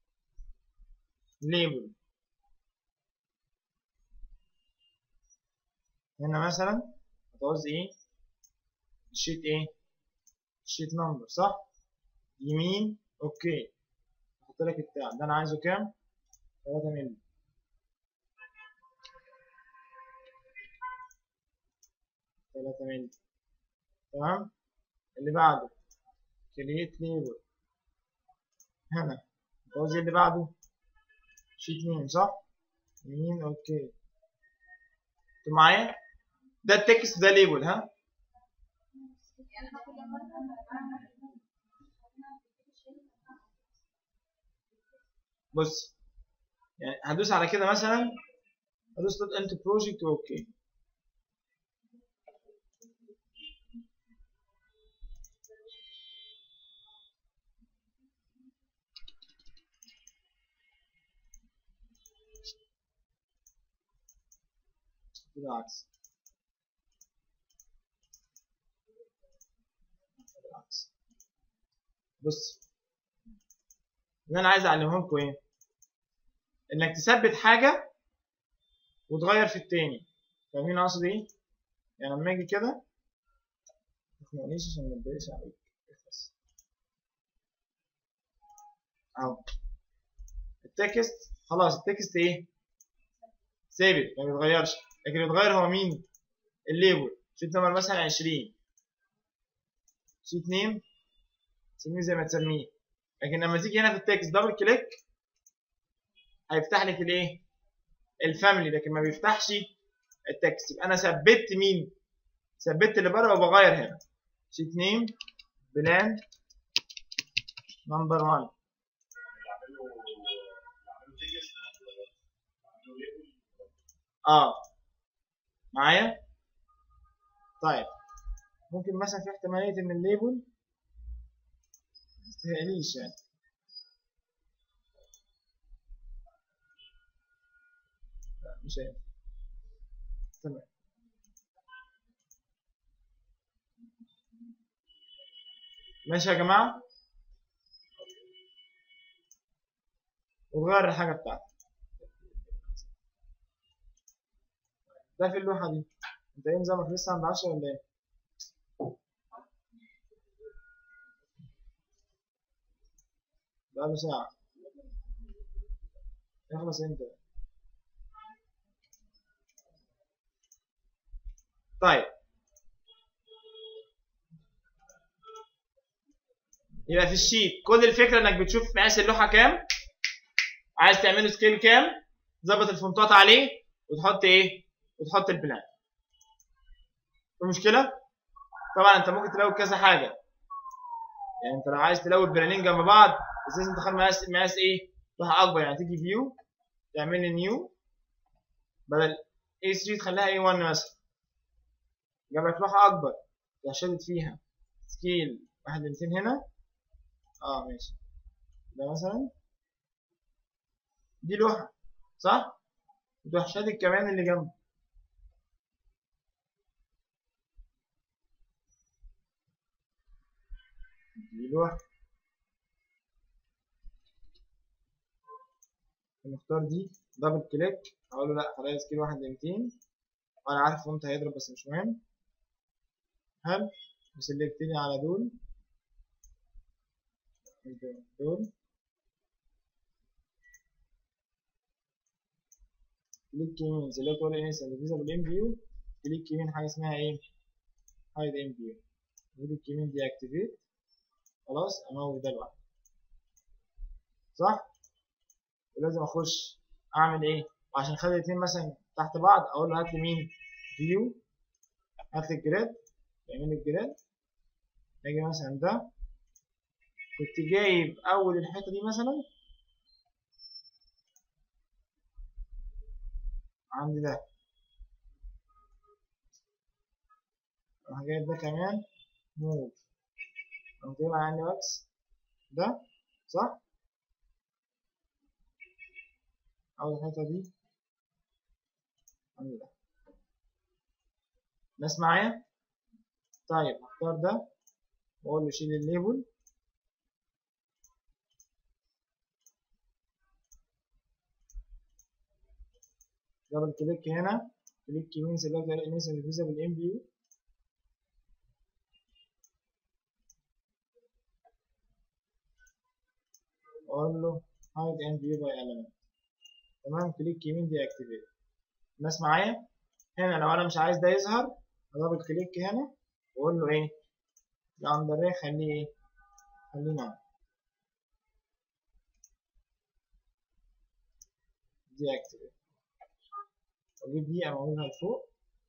label هنا مثلا هتعوز ايه شيت ايه شيت نمبر صح يمين اوكي احط لك البتاع ده انا عايزه كام 3 مللي تلاتة مللي تمام اللي بعده كريت ليبل هنا عاوز اللي بعده شيت نيم صح يمين اوكي انتوا معايا ده التكست ده ليبل ها بص يعني هدوس على كده مثلا هدوس دوت انت بروجكت اوكي بالعكس بالعكس بص اللي انا عايز اعلمه لكم ايه انك تثبت حاجه وتغير في التاني فاهمين اقصد ايه يعني لما اجي كده ما تخنقنيش عشان ما اتضايقش عليك بس اهو التكست خلاص التكست ايه ثابت ما بيتغيرش لكن اللي بيتغير هو مين الليبل شيت نمبر مثلا 20 شيت نيم سميه زي ما تسميه لكن لما تيجي هنا في التكست دبل كليك هيفتح لك الايه الفاميلي لكن ما بيفتحش التكست يبقى انا ثبت مين ثبت اللي بره وبغير هنا شيت نيم بلان نمبر 1 يعملوا يعملوا تيجس يعملوا ليبل اه معايا طيب ممكن مثلا في احتمالية ان الليبل متهيأليش يعني لا مش هينفع تمام ماشي يا جماعة وغير الحاجة بتاعتك ده في اللوحة دي انت ايه نظامك لسه عند 10 ولا ايه؟ بقاله ساعة يخلص امتى؟ طيب يبقى في الشيت كل الفكرة انك بتشوف مقاس اللوحة كام عايز تعمله سكيل كام ظبط الفونتات عليه وتحط ايه وتحط البلان في مشكلة طبعا انت ممكن تلوي كذا حاجة يعني انت لو عايز تلوي البلانين جنب بعض بس لازم تخلي مقاس مقاس ايه لوحة اكبر يعني تيجي فيو تعمل لي نيو بدل A3 تخليها A1 مثلا جاب لك لوحة اكبر تروح شادد فيها سكيل واحد 200 هنا اه ماشي ده مثلا دي لوحة صح؟ وتروح شادد كمان اللي جنبه دي لوحة نختار دي دبل كليك اقول له لا خليها سكيل واحد لميتين وانا عارف فونت هيضرب بس مش مهم حلو وسلكت لي على دول دول كليك يمين سلكت ولا انسى فيزابل ام فيو كليك يمين حاجه اسمها ايه هايد ام فيو كليك يمين دي اكتيفيت خلاص اموت ده لوحده صح ولازم اخش اعمل ايه وعشان اخلي الاتنين مثلا تحت بعض اقول له هات لي مين فيو هات لي الجريد يعمل لي الجريد اجي مثلا ده كنت جايب اول الحته دي مثلا عندي ده راح جايب ده كمان موف قمت جايب عندي بس ده صح أول الحتة دي عندي ده ناس معايا طيب اختار ده واقول له شيل الليبل دبل كليك هنا كليك يمين سيلكت انيسال فيزابل ام فيو واقول له هايد ام فيو باي element تمام كليك يمين دي اكتيفيت الناس معايا هنا لو انا مش عايز ده يظهر دبل كليك هنا واقول له ايه الاندر ري خليه ايه خليه نعم دي اكتيفيت واجيب دي اموتها لفوق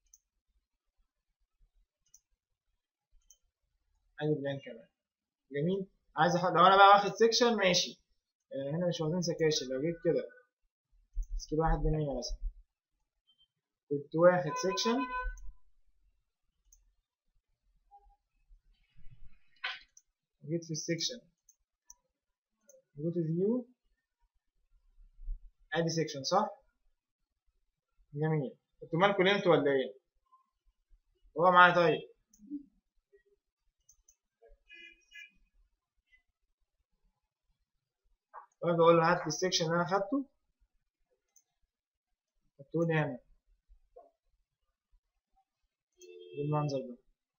ادي بلان كمان جميل عايز احط لو انا بقى واخد سيكشن ماشي آه، هنا مش واخدين سكاشن لو جيت كده سكيل واحد لمية مثلا كنت واخد سيكشن جيت في السيكشن جو تو فيو ادي سيكشن صح جميل انتوا مالكوا نمتوا ولا ايه هو معايا طيب واجي اقول له هات لي السكشن اللي انا خدته حطه لي هنا بالمنظر ده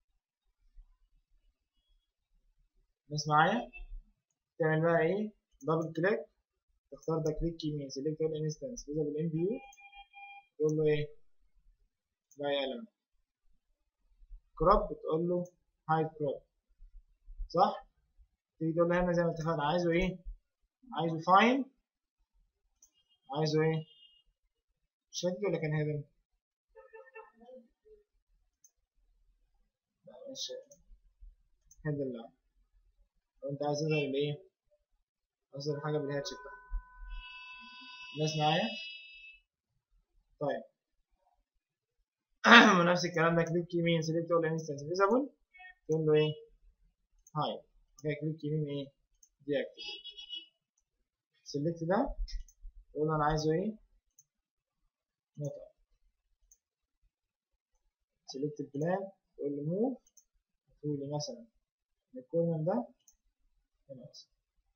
الناس معايا تعمل بقى ايه دبل كليك تختار ده كليك يمين سيلكت اول انستنس فيزابل ان فيو تقول له ايه باي element كروب بتقول له هايد كروب صح تيجي تقول له هنا زي ما اتفقنا عايزه ايه عايزه فاين عايزه ايه شد ولا كان هيدن لا مش هيدن لا لو انت عايز تظهر الايه تظهر حاجه بالهاتش بتاعها الناس معايا طيب ونفس الكلام ده كليك يمين سيلكت اول انستنس فيزابل تقول له ايه هاي كده كليك يمين ايه دي اكتيفيت سيلكت ده تقول له انا عايزه ايه نوت سيلكت البلان تقول له موف تقول لي مثلا من الكورنر ده هنا مثلا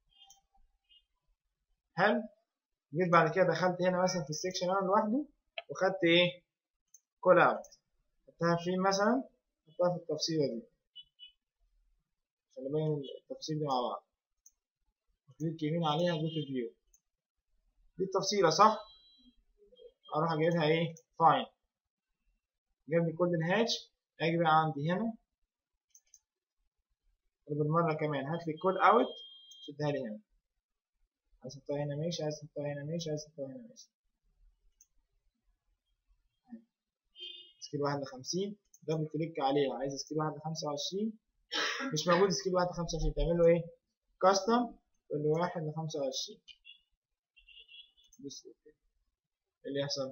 حلو جيت بعد كده دخلت هنا مثلا في السكشن انا لوحده وخدت ايه كول اوت حطها فين مثلا حطها في التفصيله دي عشان نبين التفصيل دي مع بعض كليك يمين عليها جو تو فيو دي التفصيله صح اروح اجيبها ايه فاين جاب لي كود الهاتش اجي بقى عندي هنا وبالمره كمان هات لي كول اوت شدها لي هنا عايز احطها هنا ماشي عايز احطها هنا ماشي عايز احطها هنا ماشي سكيل واحد لخمسين دبل كليك عليها عايز سكيل واحد لخمسة وعشرين مش موجود سكيل واحد لخمسة وعشرين تعمل له ايه كاستم تقول له واحد لخمسة وعشرين بس كده ايه اللي يحصل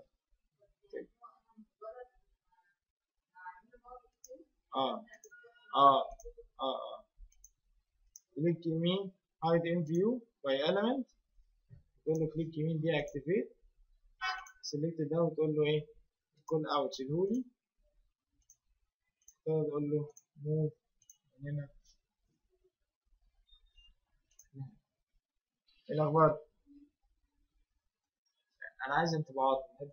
اه اه اه اه كليك يمين hide in view by element تقول له كليك يمين دي activate select ده وتقول له ايه كل اوت شيلهولي تقول له move من هنا ايه الاخبار انا عايز انطباعات بحب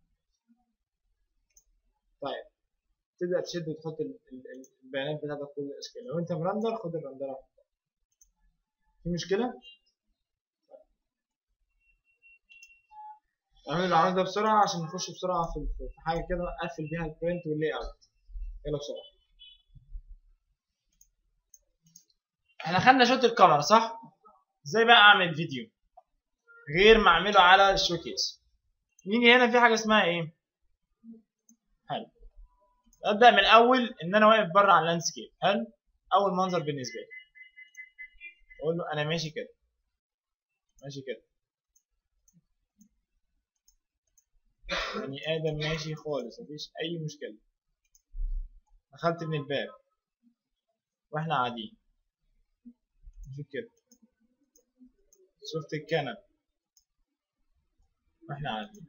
طيب تبدا تشد وتحط ال- ال- البيانات بتاعتك كل الاشكال لو انت مرندر خد الرندره في مشكله اعمل العمل ده بسرعه عشان نخش بسرعه في في حاجه كده اقفل بيها البرنت واللاي اوت يلا بسرعه احنا خدنا شوت الكاميرا صح ازاي بقى اعمل فيديو غير ما اعمله على الشوكيس نيجي هنا في حاجه اسمها ايه حلو ابدا من اول ان انا واقف بره على اللاندسكيب حلو اول منظر بالنسبه لي اقول له انا ماشي كده ماشي كده بني ادم ماشي خالص مفيش اي مشكله دخلت من الباب واحنا قاعدين ماشي كده شفت الكنب واحنا قاعدين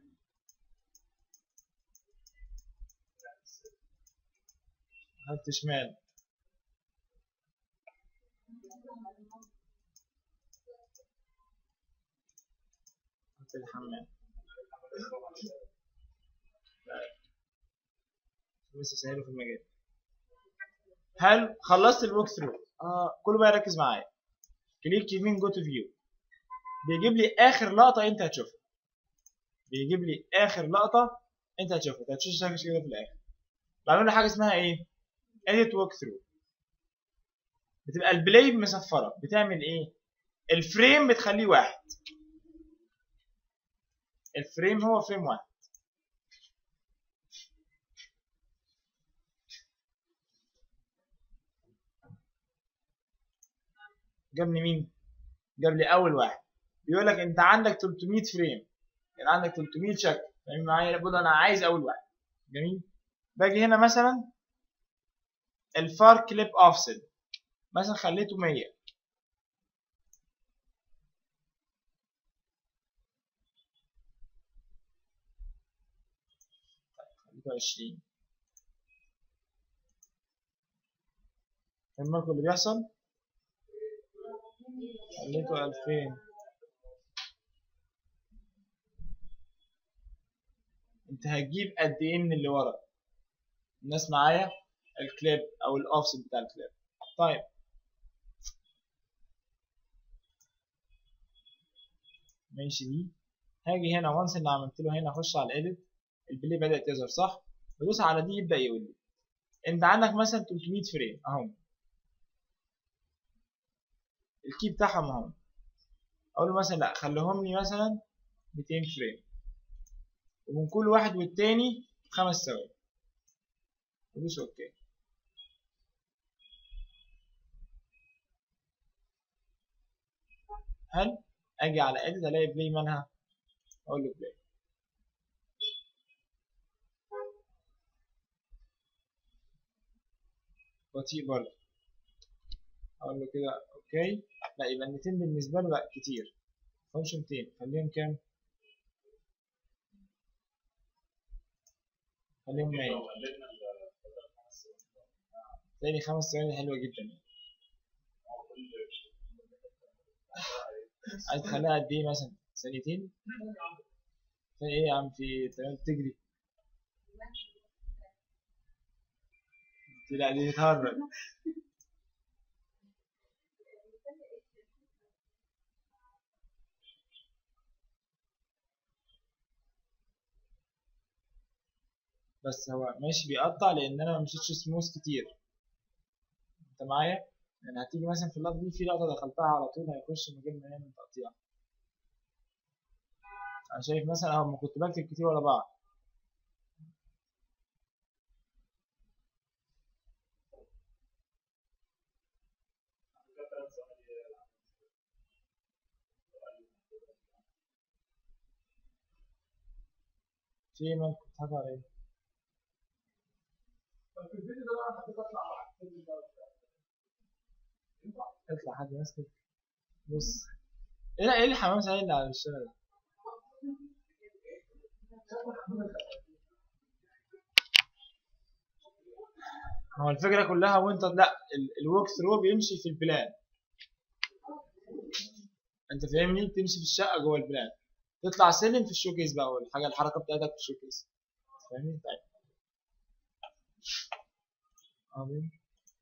دخلت شمال دخلت الحمام بس سهله في المجال حلو خلصت الوك ثرو آه كله بقى يركز معايا كليك يمين جو تو فيو بيجيب لي اخر لقطه انت هتشوفها بيجيب لي اخر لقطه انت هتشوفها انت هتشوف شكل كده في الاخر بعمل له حاجه اسمها ايه edit walk through بتبقى البلاي مصفره بتعمل ايه الفريم بتخليه واحد الفريم هو فريم واحد جابني مين جاب لي اول واحد بيقول لك انت عندك 300 فريم يعني عندك 300 شكل فاهم معايا بقول انا عايز اول واحد جميل باجي هنا مثلا الفار كليب اوفست مثلا خليته 100 خليته 20 فاهم لكم اللي بيحصل خليته 2000 انت هتجيب قد ايه من اللي ورا الناس معايا الكليب او الاوفست بتاع الكليب طيب ماشي دي هاجي هنا وانس اللي عملت له هنا اخش على الايديت البلاي بدات تظهر صح بدوس على دي يبدا يقول لي انت عندك مثلا 300 فريم اهم الكي بتاعهم اهم اقول له مثلا لا خليهم لي مثلا 200 فريم ومن كل واحد والتاني خمس ثواني ودوس اوكي هل اجي على اديت الاقي بلاي مالها اقول له بلاي بطيء برضه اقول له كده اوكي لا يبقى ال 200 بالنسبه له لا كتير فانكشن 200 خليهم كام خليهم 100 لو قللنا ال- بدل خمس ثواني، تاني خمس ثواني حلوه جدا هو كل عايز تخليها قد ايه مثلا ثانيتين ثانية ايه يا عم في تمام تجري لا دي بتهرج بس هو ماشي بيقطع لان انا ما مشيتش سموث كتير انت معايا يعني هتيجي مثلا في اللقطه دي في لقطه دخلتها على طول هيخش من غير ما يعمل تقطيع انا شايف مثلا اهو ما كنت بكتب كتير ورا بعض كده ثلاث ثواني في ايه مالك بتضحكوا على ايه في الفيديو ده بقى حطيت اطلع مع الفيلم ده وبتاع. ينفع؟ اطلع حد ماسكك بص ايه لا ايه الحمام سعيد اللي على الشارع ده ما هو الفكره كلها وانت لا الورك ثرو بيمشي في البلان انت فاهمني بتمشي في الشقه جوه البلان تطلع سلم في الشوكيس بقى والحاجه الحركه بتاعتك في الشوكيس فاهمني طيب عظيم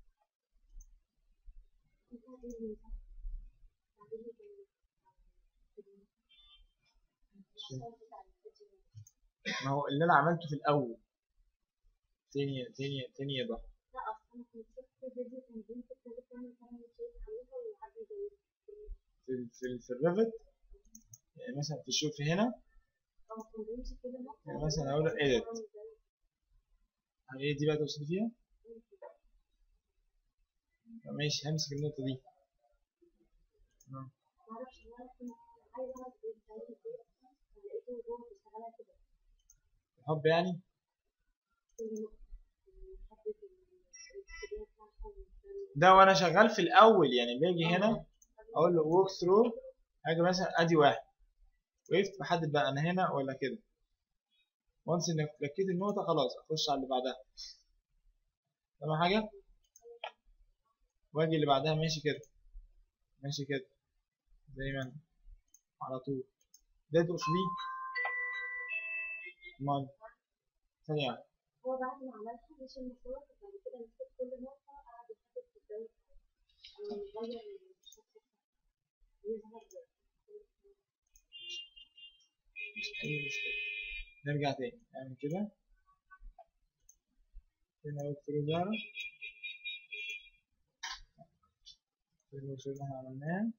ما هو اللي انا عملته في الاول تاني تاني تاني يضح لا اصلا انا كنت شفت فيديو كان بنت ابتدت تعمل تعمل شيء عليها وحد زي في ال- في ال- في الريفت يعني مثلا في الشوف هنا اه كان بيمشي كده نقطة يعني مثلا اقول edit هي دي بقى توصل فيها ماشي همسك النقطة دي آه. معرفش هو انا كنت عايزة اعرف ايه بتعمل ايه اصلا فلقيته هو بيشتغلها كده الحب يعني كل نقطة حبيت الاتجاه بتاعها والكلام ده وانا شغال في الاول يعني باجي هنا اقول له walk through اجي مثلا ادي واحد وقفت بحدد بقى انا هنا ولا كده وانس انك لكيت النقطة خلاص اخش على اللي بعدها فاهم حاجة واجي اللي بعدها ماشي كده ماشي كده زي ما انا على طول ده تقص بيه امال ثانية واحدة. هو بعد ما عملها مش المصور بعد كده مسك كل نقطة قعد يحدد في الجو أو يغير الشكل يظهر مش أي مشكلة نرجع تاني نعمل كده هنا وقت الوزارة الوصول اللي احنا عملناه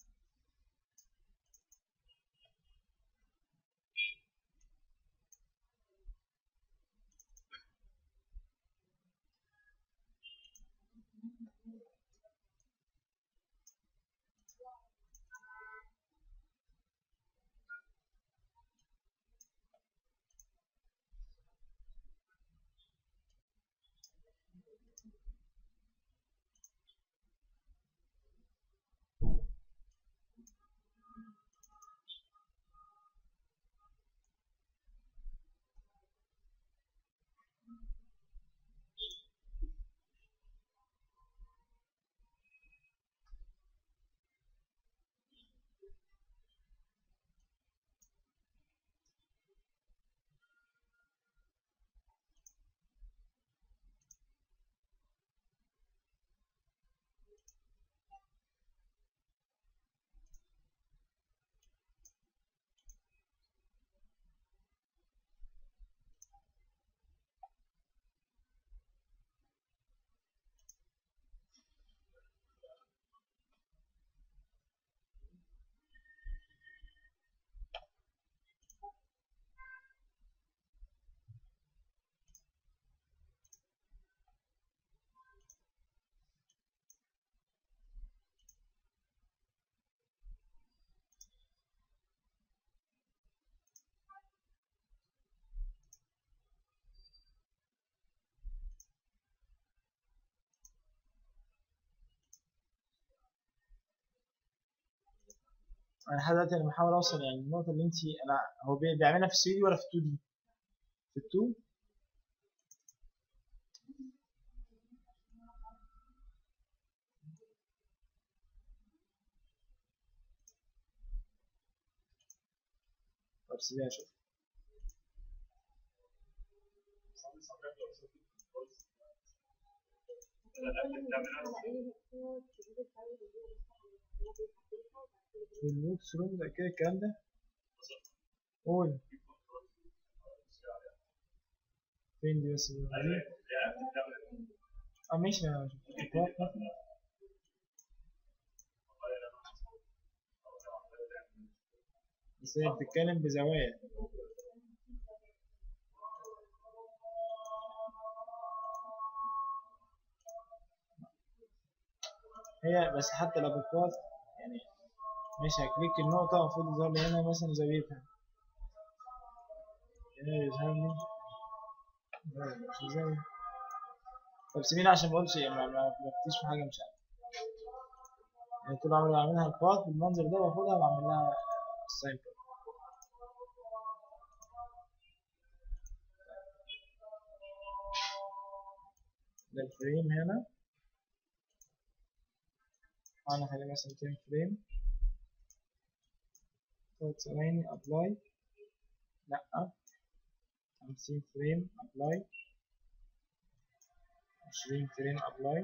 انا لحد دلوقتي انا بحاول اوصل يعني النقطه اللي انت انا هو بي- بيعملها في 3 دي ولا في 2 دي في 2 طب سيبيني اشوف في البوكس روم ده كده الكلام ده قول فين دي بس دي؟ اه ماشي انا شفتها. بس هي بتتكلم بزوايا هي بس حتى لو بتباص يعني ماشي هكليك النقطة المفروض يظهر لي هنا مثلا زاويتها هنا يظهر لي لا، مش زاوية طب سيبيني عشان مقولش يعني ما ما بفتيش في حاجة مش عارف يعني طول عمري بعملها الباث بالمنظر ده باخدها وبعمل لها الساين ده الفريم هنا انا خليه مثلا 10 فريم تلات ثواني ابلاي لا 50 فريم ابلاي 20 فريم ابلاي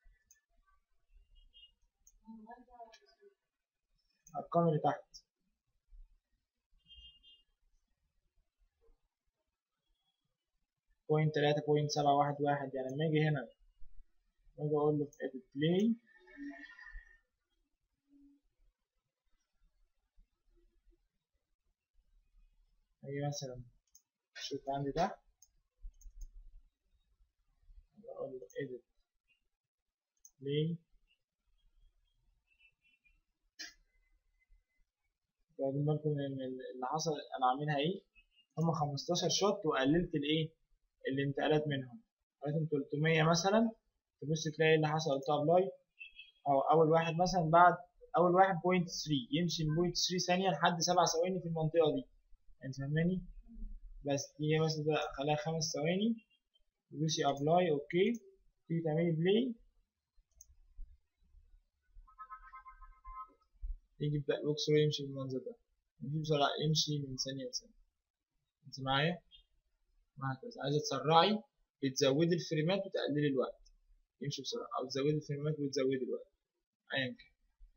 الارقام اللي تحت بوينت تلاتة بوينت سبعة واحد واحد يعني لما اجي هنا اجي اقول له في edit play اجي مثلا الشوط عندي تحت اقول له edit play واخدين بالكم ان اللي حصل انا عاملها ايه هم 15 شوط وقللت الايه الانتقالات منهم خليتهم 300 مثلا تبص تلاقي اللي حصل قلت ابلاي او اول واحد مثلا بعد اول واحد بوينت 3 يمشي من بوينت 3 ثانيه لحد 7 ثواني في المنطقه دي انت فاهماني بس دي مثلا ده خليها خمس ثواني تدوسي ابلاي اوكي تيجي تعملي بلاي يجي يبدأ البوكسر يمشي بالمنظر ده يمشي بسرعة يمشي من ثانية لثانية انت معايا؟ وهكذا عايزة تسرعي بتزودي الفريمات وتقللي الوقت يمشي بسرعة أو تزودي الفريمات وتزودي الوقت أيا كان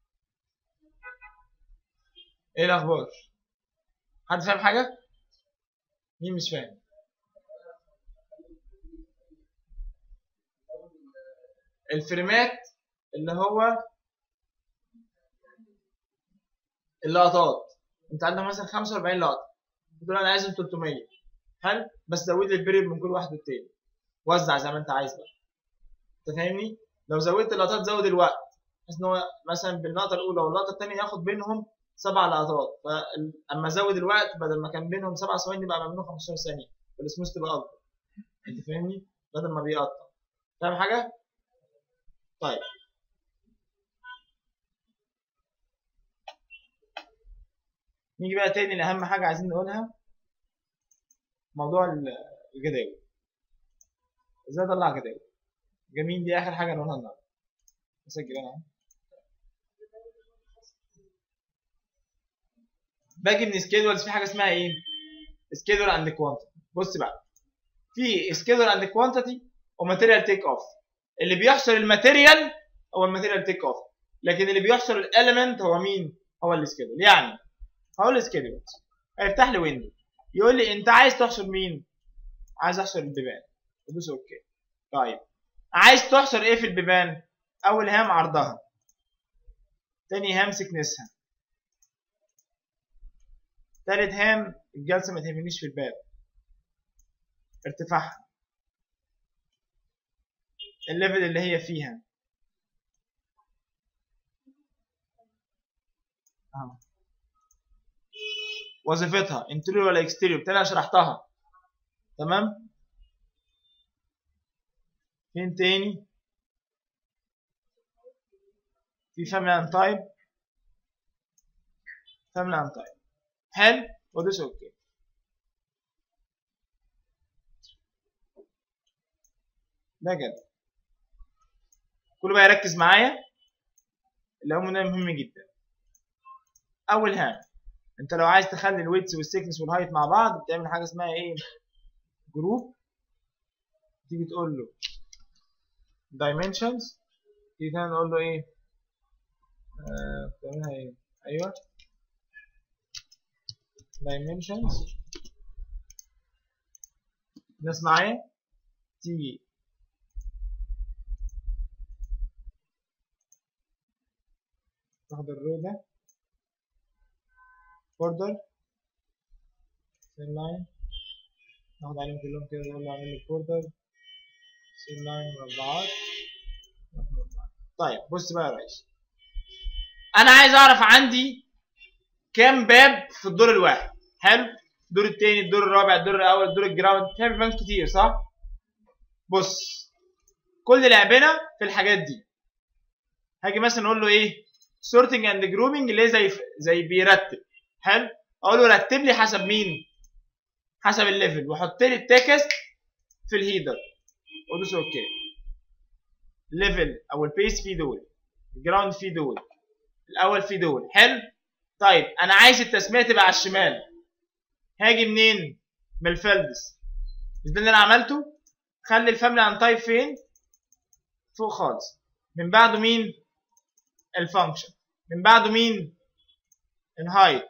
إيه الأخبار؟ حد فاهم حاجة؟ مين مش فاهم؟ الفريمات اللي هو اللقطات انت عندك مثلا 45 لقطه تقول انا عايزهم 300 حلو بس زود لي البريد من كل واحد والتاني وزع زي ما انت عايز بقى انت فاهمني لو زودت اللقطات زود الوقت بحيث ان هو مثلا باللقطه الاولى واللقطه الثانيه ياخد بينهم سبع لقطات فاما ازود الوقت بدل ما كان بينهم سبع ثواني بقى بينهم 15 ثانيه فالسموث تبقى اكبر انت فاهمني بدل ما بيقطع فاهم حاجه طيب نيجي بقى تاني لأهم حاجة عايزين نقولها موضوع ال- الجداول ازاي اطلع جداول جميل دي اخر حاجة نقولها النهاردة اسجل انا أهو. باجي من سكيدولز في حاجة اسمها ايه سكيدول اند كوانتيتي بص بقى في سكيدول اند كوانتيتي وماتيريال تيك اوف اللي بيحصر الماتيريال هو الماتيريال تيك اوف لكن اللي بيحصر الاليمنت هو مين هو السكيدول يعني هقول سكيدول هيفتح لي ويندو يقول لي انت عايز تحصر مين عايز احصر البيبان ادوس اوكي طيب عايز تحصر ايه في البيبان اول هام عرضها تاني هام سكنسها تالت هام الجلسه ما تهمنيش في الباب ارتفاعها الليفل اللي هي فيها اهو وظيفتها انتريور ولا اكستيريور بالتالي انا شرحتها تمام فين تاني في فاميلي تايب فاميلي ان تايب حلو وادوس اوكي ده كده كله بقى يركز معايا اللي هم ده مهم جدا اول حاجه انت لو عايز تخلي الويتس والسيكنس والهايت مع بعض بتعمل حاجه اسمها ايه جروب تيجي تقول له dimensions تيجي تاني نقول له ايه آه، بتعملها ايه ايوه dimensions الناس معايا تيجي تاخد الرو ده border thin line ناخد عليهم كلهم كده نقول له اعمل لي border thin line مربعات مربعات. طيب بص بقى يا ريس انا عايز اعرف عندي كام باب في الدور الواحد حلو الدور التاني الدور الرابع الدور الاول الدور الجراوند فيها بيبان كتير صح بص كل لعبنا في الحاجات دي هاجي مثلا اقول له ايه سورتنج اند جروبنج اللي هي زي زي بيرتب حلو اقول له رتب لي حسب مين حسب الليفل وحط لي التكست في الهيدر وادوس اوكي ليفل او البيس فيه دول الجراوند فيه دول الاول فيه دول حلو طيب انا عايز التسميه تبقى على الشمال هاجي منين من الفلدس مش ده اللي انا عملته خلي الفاميلي عن تايب فين فوق خالص من بعده مين الفانكشن من بعده مين الهايت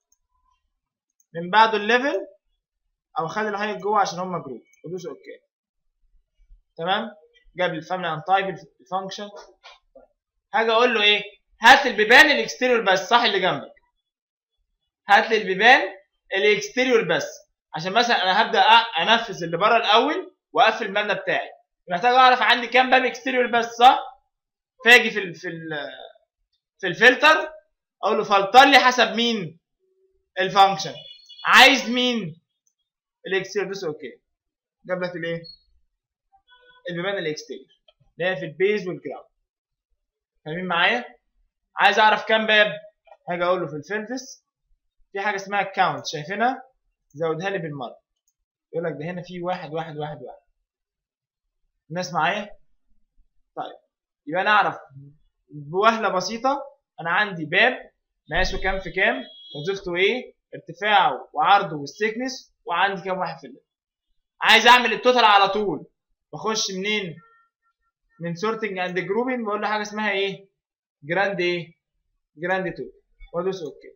من بعده الليفل او خلي الهايت جوه عشان هم جروب ودوس اوكي تمام جاب لي الفاميلي عن تايب الفانكشن هاجي اقول له ايه هات البيبان الاكستيريور بس صح اللي جنبك هات لي البيبان الاكستيريور بس عشان مثلا انا هبدا أ- انفذ اللي بره الاول واقفل المبنى بتاعي محتاج اعرف عندي كام باب اكستيريور بس صح فاجي في ال في ال في الفلتر اقول له فلتر لي حسب مين الفانكشن عايز مين الاكستيريور دوس اوكي جاب لك الايه البيبان الاكستيريور اللي هي في البيز والجراوند فاهمين معايا عايز اعرف كام باب هاجي اقول له في الفلتس في حاجه اسمها كاونت شايفينها زودها لي بالمره يقول لك ده هنا في واحد واحد واحد واحد الناس معايا طيب يبقى انا اعرف بوهله بسيطه انا عندي باب مقاسه كام في كام وظيفته ايه ارتفاعه وعرضه والسيكنس وعندي كام واحد في الليل عايز اعمل التوتال على طول بخش منين من سورتنج اند جروبنج بقول له حاجه اسمها ايه جراند ايه جراند توتال وادوس اوكي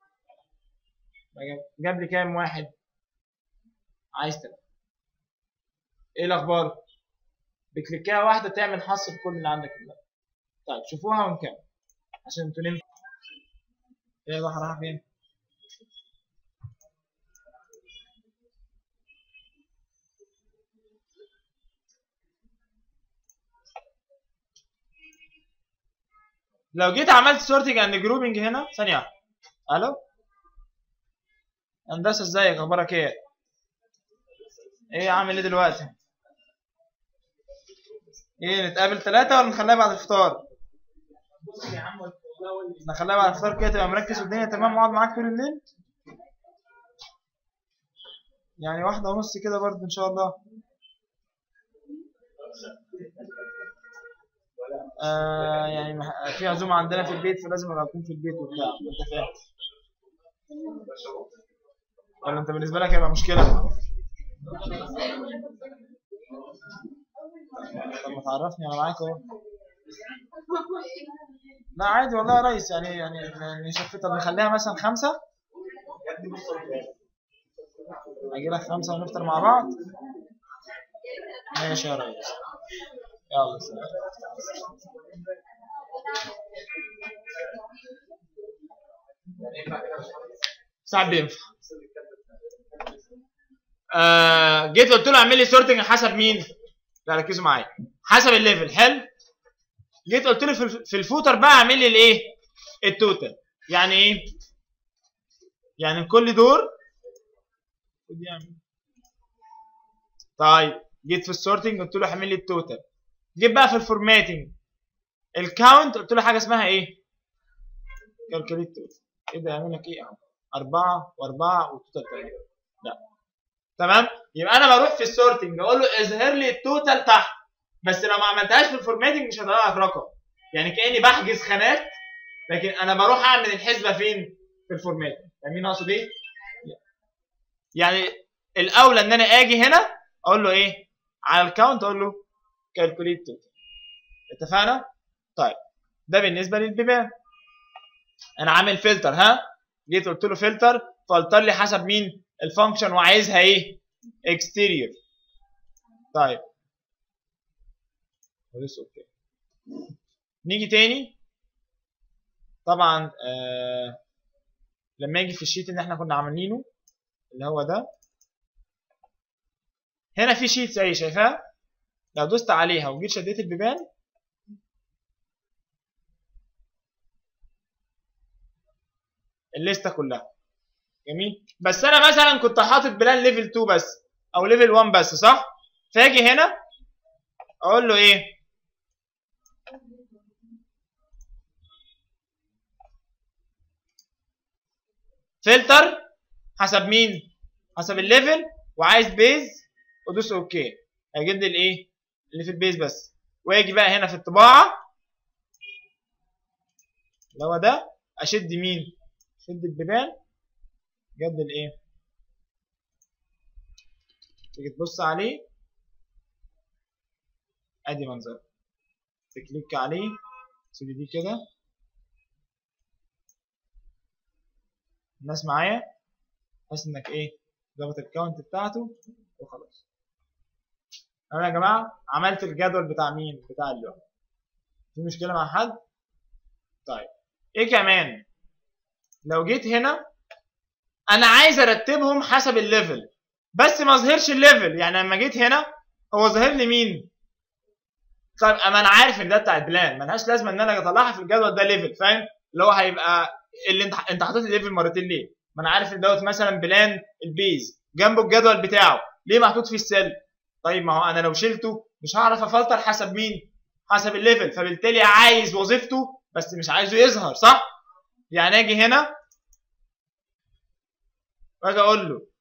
جاب- جاب لي كام واحد عايز تلاتة ايه الاخبار بكليكايه واحده تعمل حصر كل اللي عندك دلوقتي طيب شوفوها ونكمل عشان انتوا نمتوا ايه ده راح فين لو جيت عملت سورتنج اند جروبنج هنا ثانيه واحده الو هندسه ازيك اخبارك ايه ايه عامل ايه دلوقتي ايه نتقابل ثلاثة ولا نخليها بعد الفطار بص يا عم والله قول لي نخليها بعد الفطار كده تبقى مركز والدنيا تمام واقعد معاك طول الليل يعني واحدة ونص كده برضه ان شاء الله آه يعني مح- في عزومة عندنا في البيت فلازم ابقى اكون في البيت وبتاع انت فاهم ولا انت بالنسبة لك هيبقى مشكلة طب ما تعرفني انا معاك اهو لا عادي والله يا ريس يعني يعني يعني شوف طب نخليها مثلا خمسة اجي لك خمسة ونفطر مع بعض ماشي يا ريس يلا سلام ساعات بينفع آه جيت قلت له اعمل لي سورتنج حسب مين؟ لا ركزوا معايا حسب الليفل حلو جيت قلت له في الف- في الفوتر بقى اعمل لي الايه؟ التوتال يعني ايه؟ يعني كل دور خد يعمل. طيب جيت في السورتنج قلت له اعمل لي التوتال جيت بقى في الفورماتنج الكاونت قلت له حاجه اسمها ايه؟ كالكوليت توتال ايه ده يعمل لك ايه اهو أربعة وأربعة وتوتال تلاتة لا تمام يبقى أنا بروح في السورتنج أقول له اظهر لي التوتال تحت بس لو ما عملتهاش في الفورماتنج مش هيطلع لك رقم يعني كأني بحجز خانات لكن أنا بروح أعمل الحسبة فين؟ في الفورمات فاهمين أقصد إيه؟ يعني الأولى إن أنا آجي هنا أقول له إيه؟ على الكاونت أقول له كالكوليت توتال اتفقنا؟ طيب ده بالنسبة للبيبان أنا عامل فلتر ها؟ جيت قلت له فلتر فلتر لي حسب مين الفانكشن وعايزها ايه اكستيريور طيب بس اوكي نيجي تاني طبعا آه لما اجي في الشيت اللي احنا كنا عاملينه اللي هو ده هنا في شيت اهي شايفاها لو دوست عليها وجيت شديت البيبان الليسته كلها جميل بس انا مثلا كنت حاطط بلان ليفل 2 بس او ليفل 1 بس صح فاجي هنا اقول له ايه فلتر حسب مين حسب الليفل وعايز بيز وادوس اوكي هيجيب لي الايه اللي في البيز بس واجي بقى هنا في الطباعه اللي هو ده اشد مين شد البيبان جد الايه تيجي تبص عليه ادي منظر تكليك عليه تسيب دي كده الناس معايا بحيث انك ايه ظبط الكاونت بتاعته وخلاص انا يا جماعه عملت الجدول بتاع مين بتاع اللوحه في مشكله مع حد طيب ايه كمان لو جيت هنا انا عايز ارتبهم حسب الليفل بس ما اظهرش الليفل يعني لما جيت هنا هو ظاهر لي مين طيب اما انا عارف ان ده بتاع البلان ملهاش لازمه ان انا اطلعها في الجدول ده ليفل فاهم اللي هو هيبقى اللي انت انت حاطط لي ليفل مرتين ليه ما انا عارف ان دوت مثلا بلان البيز جنبه الجدول بتاعه ليه محطوط في السيل طيب ما هو انا لو شلته مش هعرف افلتر حسب مين حسب الليفل فبالتالي عايز وظيفته بس مش عايزه يظهر صح يعني اجي هنا واجي اقول له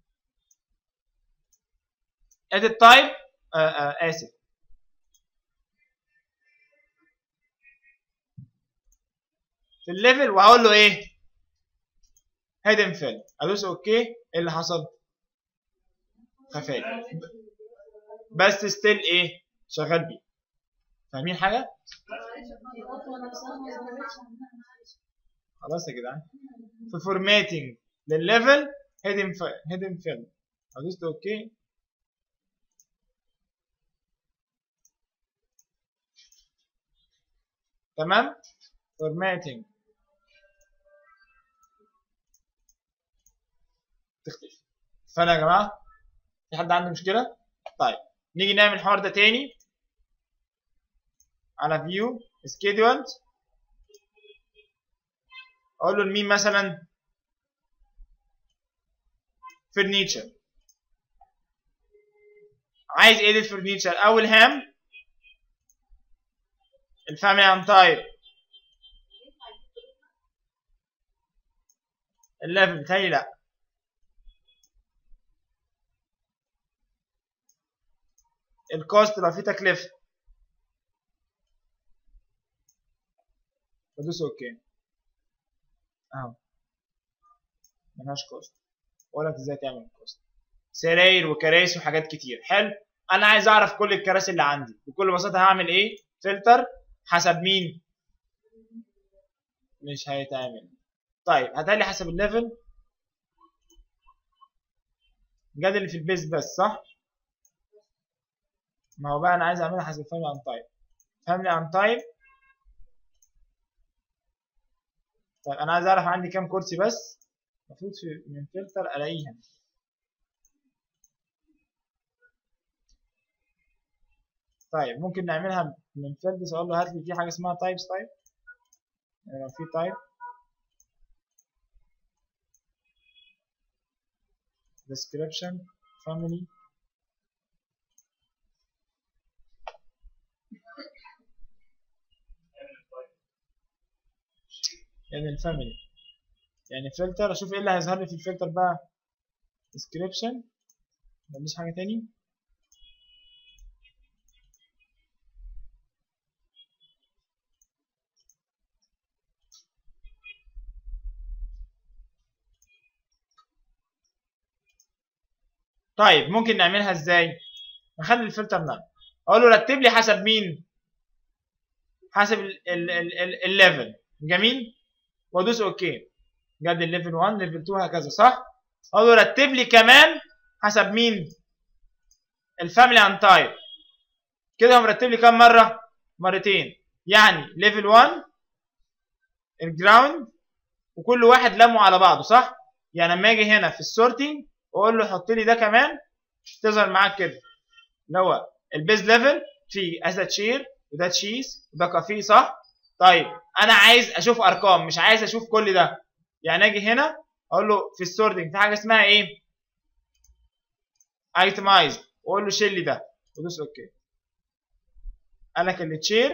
edit type آه آه اسف في الليفل وهقول له ايه hidden fill ادوس اوكي ايه اللي حصل خفاء بس ستيل ايه شغال بيه فاهمين حاجه خلاص يا جدعان في فورماتنج للليفل هيدن هيدن فيل هدوس اوكي تمام فورماتنج تختفي فانا يا جماعه في حد عنده مشكله طيب نيجي نعمل الحوار ده تاني على فيو سكيدولد اقول له لمين مثلا فرنيتشر عايز ايه للفرنيتشر اول هام الفاميلي عن تايب الليفل بتاعي لا الكوست لو في تكلفه بدوس اوكي اهو ملهاش كوست اقول لك ازاي تعمل كوست سراير وكراسي وحاجات كتير حلو انا عايز اعرف كل الكراسي اللي عندي بكل بساطه هعمل ايه فلتر حسب مين مش هيتعمل طيب هتقلي حسب الليفل جاد اللي في البيس بس صح ما هو بقى انا عايز اعملها حسب فاميلي عن تايب فاميلي عن تايب طيب انا عايز اعرف عندي كام كرسي بس المفروض في من فلتر الاقيها طيب ممكن نعملها من فلتر اقول له هات لي في حاجه اسمها تايبس طيب يعني لو في تايب description family يعني الفاميلي يعني فلتر اشوف ايه اللي هيظهر لي في الفلتر بقى description مفيش حاجه تاني طيب ممكن نعملها ازاي نخلي الفلتر نان اقول له رتب لي حسب مين حسب الليفل جميل وادوس اوكي جاب لي الليفل 1 ليفل 2 هكذا صح اقول له رتب لي كمان حسب مين الفاميلي ان تايب كده هو مرتب لي كام مره مرتين يعني ليفل 1 الجراوند وكل واحد لمه على بعضه صح يعني لما اجي هنا في السورتنج واقول له حط لي ده كمان تظهر معاك كده اللي هو البيز ليفل في اسا تشير وده تشيز وده كافيه صح طيب انا عايز اشوف ارقام مش عايز اشوف كل ده يعني اجي هنا اقول له في السورتنج في حاجه اسمها ايه ايتمايز واقول له شيل لي ده ودوس اوكي قال لك اللي تشير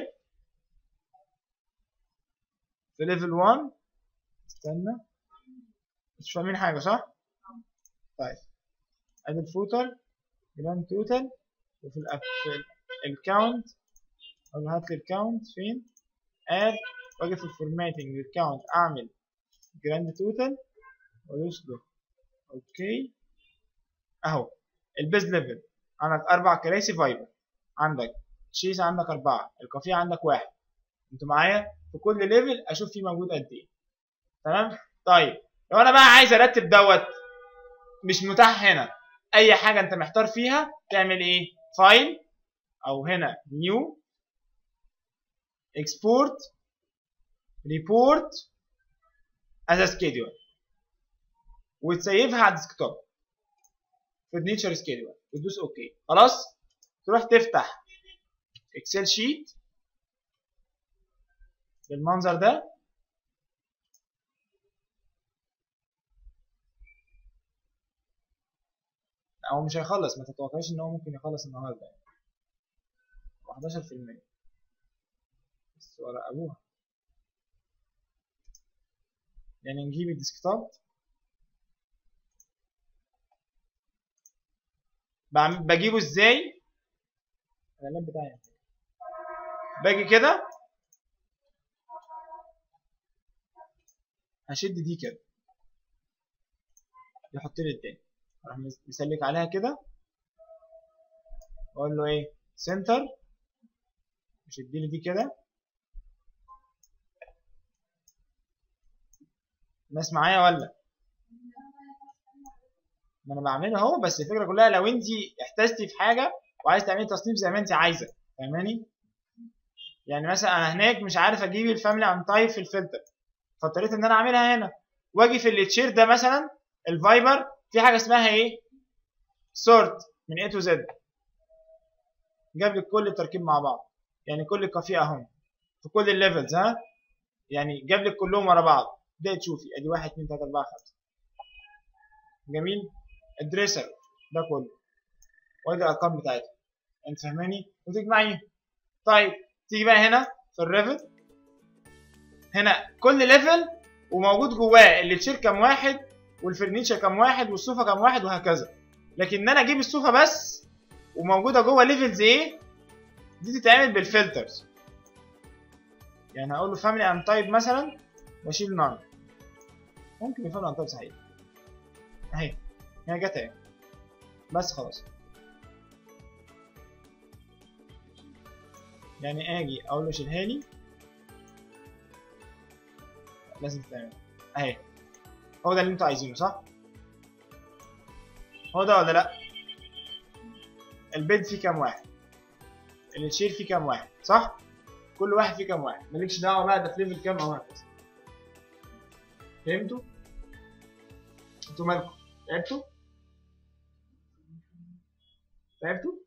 في ليفل 1 استنى مش فاهمين حاجه صح طيب ادي الفوتر جراند توتال وفي الأف... في الكاونت اقول له هات لي الكاونت فين اد واجي في الفورماتنج للكاونت اعمل جراند توتال وادوس له اوكي اهو البيز ليفل عندك اربع كراسي فايبر عندك تشيز عندك اربعه الكافيه عندك واحد انتوا معايا في كل ليفل اشوف فيه موجود قد ايه تمام طيب لو انا بقى عايز ارتب دوت مش متاح هنا اي حاجه انت محتار فيها تعمل ايه فايل او هنا نيو اكسبورت ريبورت از سكيدول وتسيفها على الديسكتوب فرنيتشر سكيدول وتدوس اوكي خلاص تروح تفتح اكسل شيت بالمنظر ده هو مش هيخلص ما تتوقعش ان هو ممكن يخلص النهارده يعني 11% بس ورا ابوها يعني نجيب الديسكتوب بعم- بجيبه ازاي اللاب بتاعي باجي كده هشد دي كده يحط لي التاني اروح مس- مسلك عليها كده واقول له ايه سنتر يشد لي دي كده الناس معايا ولا ما انا بعملها اهو بس الفكره كلها لو انت احتجتي في حاجه وعايز تعملي تصنيف زي ما انت عايزه فاهماني يعني مثلا انا هناك مش عارف اجيب الفاميلي عن تايب في الفلتر فاضطريت ان انا اعملها هنا واجي في التشير ده مثلا الفايبر في حاجه اسمها ايه سورت من A to Z جاب لك كل التركيب مع بعض يعني كل الكافيه اهم في كل الليفلز ها يعني جاب لك كلهم ورا بعض ده تشوفي ادي 1 2 3 4 5 جميل الدريسر ده كله وادي الارقام بتاعتها انت فاهماني وتجمعيه طيب تيجي بقى هنا في الريفت هنا كل ليفل وموجود جواه اللي تشير كام واحد والفرنيتشر كام واحد والصوفه كام واحد وهكذا لكن ان انا اجيب الصوفه بس وموجوده جوه ليفلز ايه دي تتعمل بالفلترز يعني هقول له فاميلي ان تايب مثلا واشيل نان ممكن يفعل ان تايب صحيح اهي هي جت اهي بس خلاص يعني اجي اقول له شيلها لي لازم تتعمل اهي هو ده اللي انتوا عايزينه صح هو ده ولا لا البيد فيه كام واحد التشير فيه كام واحد صح كل واحد فيه كام واحد مالكش دعوه بقى ده في ليفل كام او هكذا فهمتوا انتوا مالكم تعبتوا تعبتوا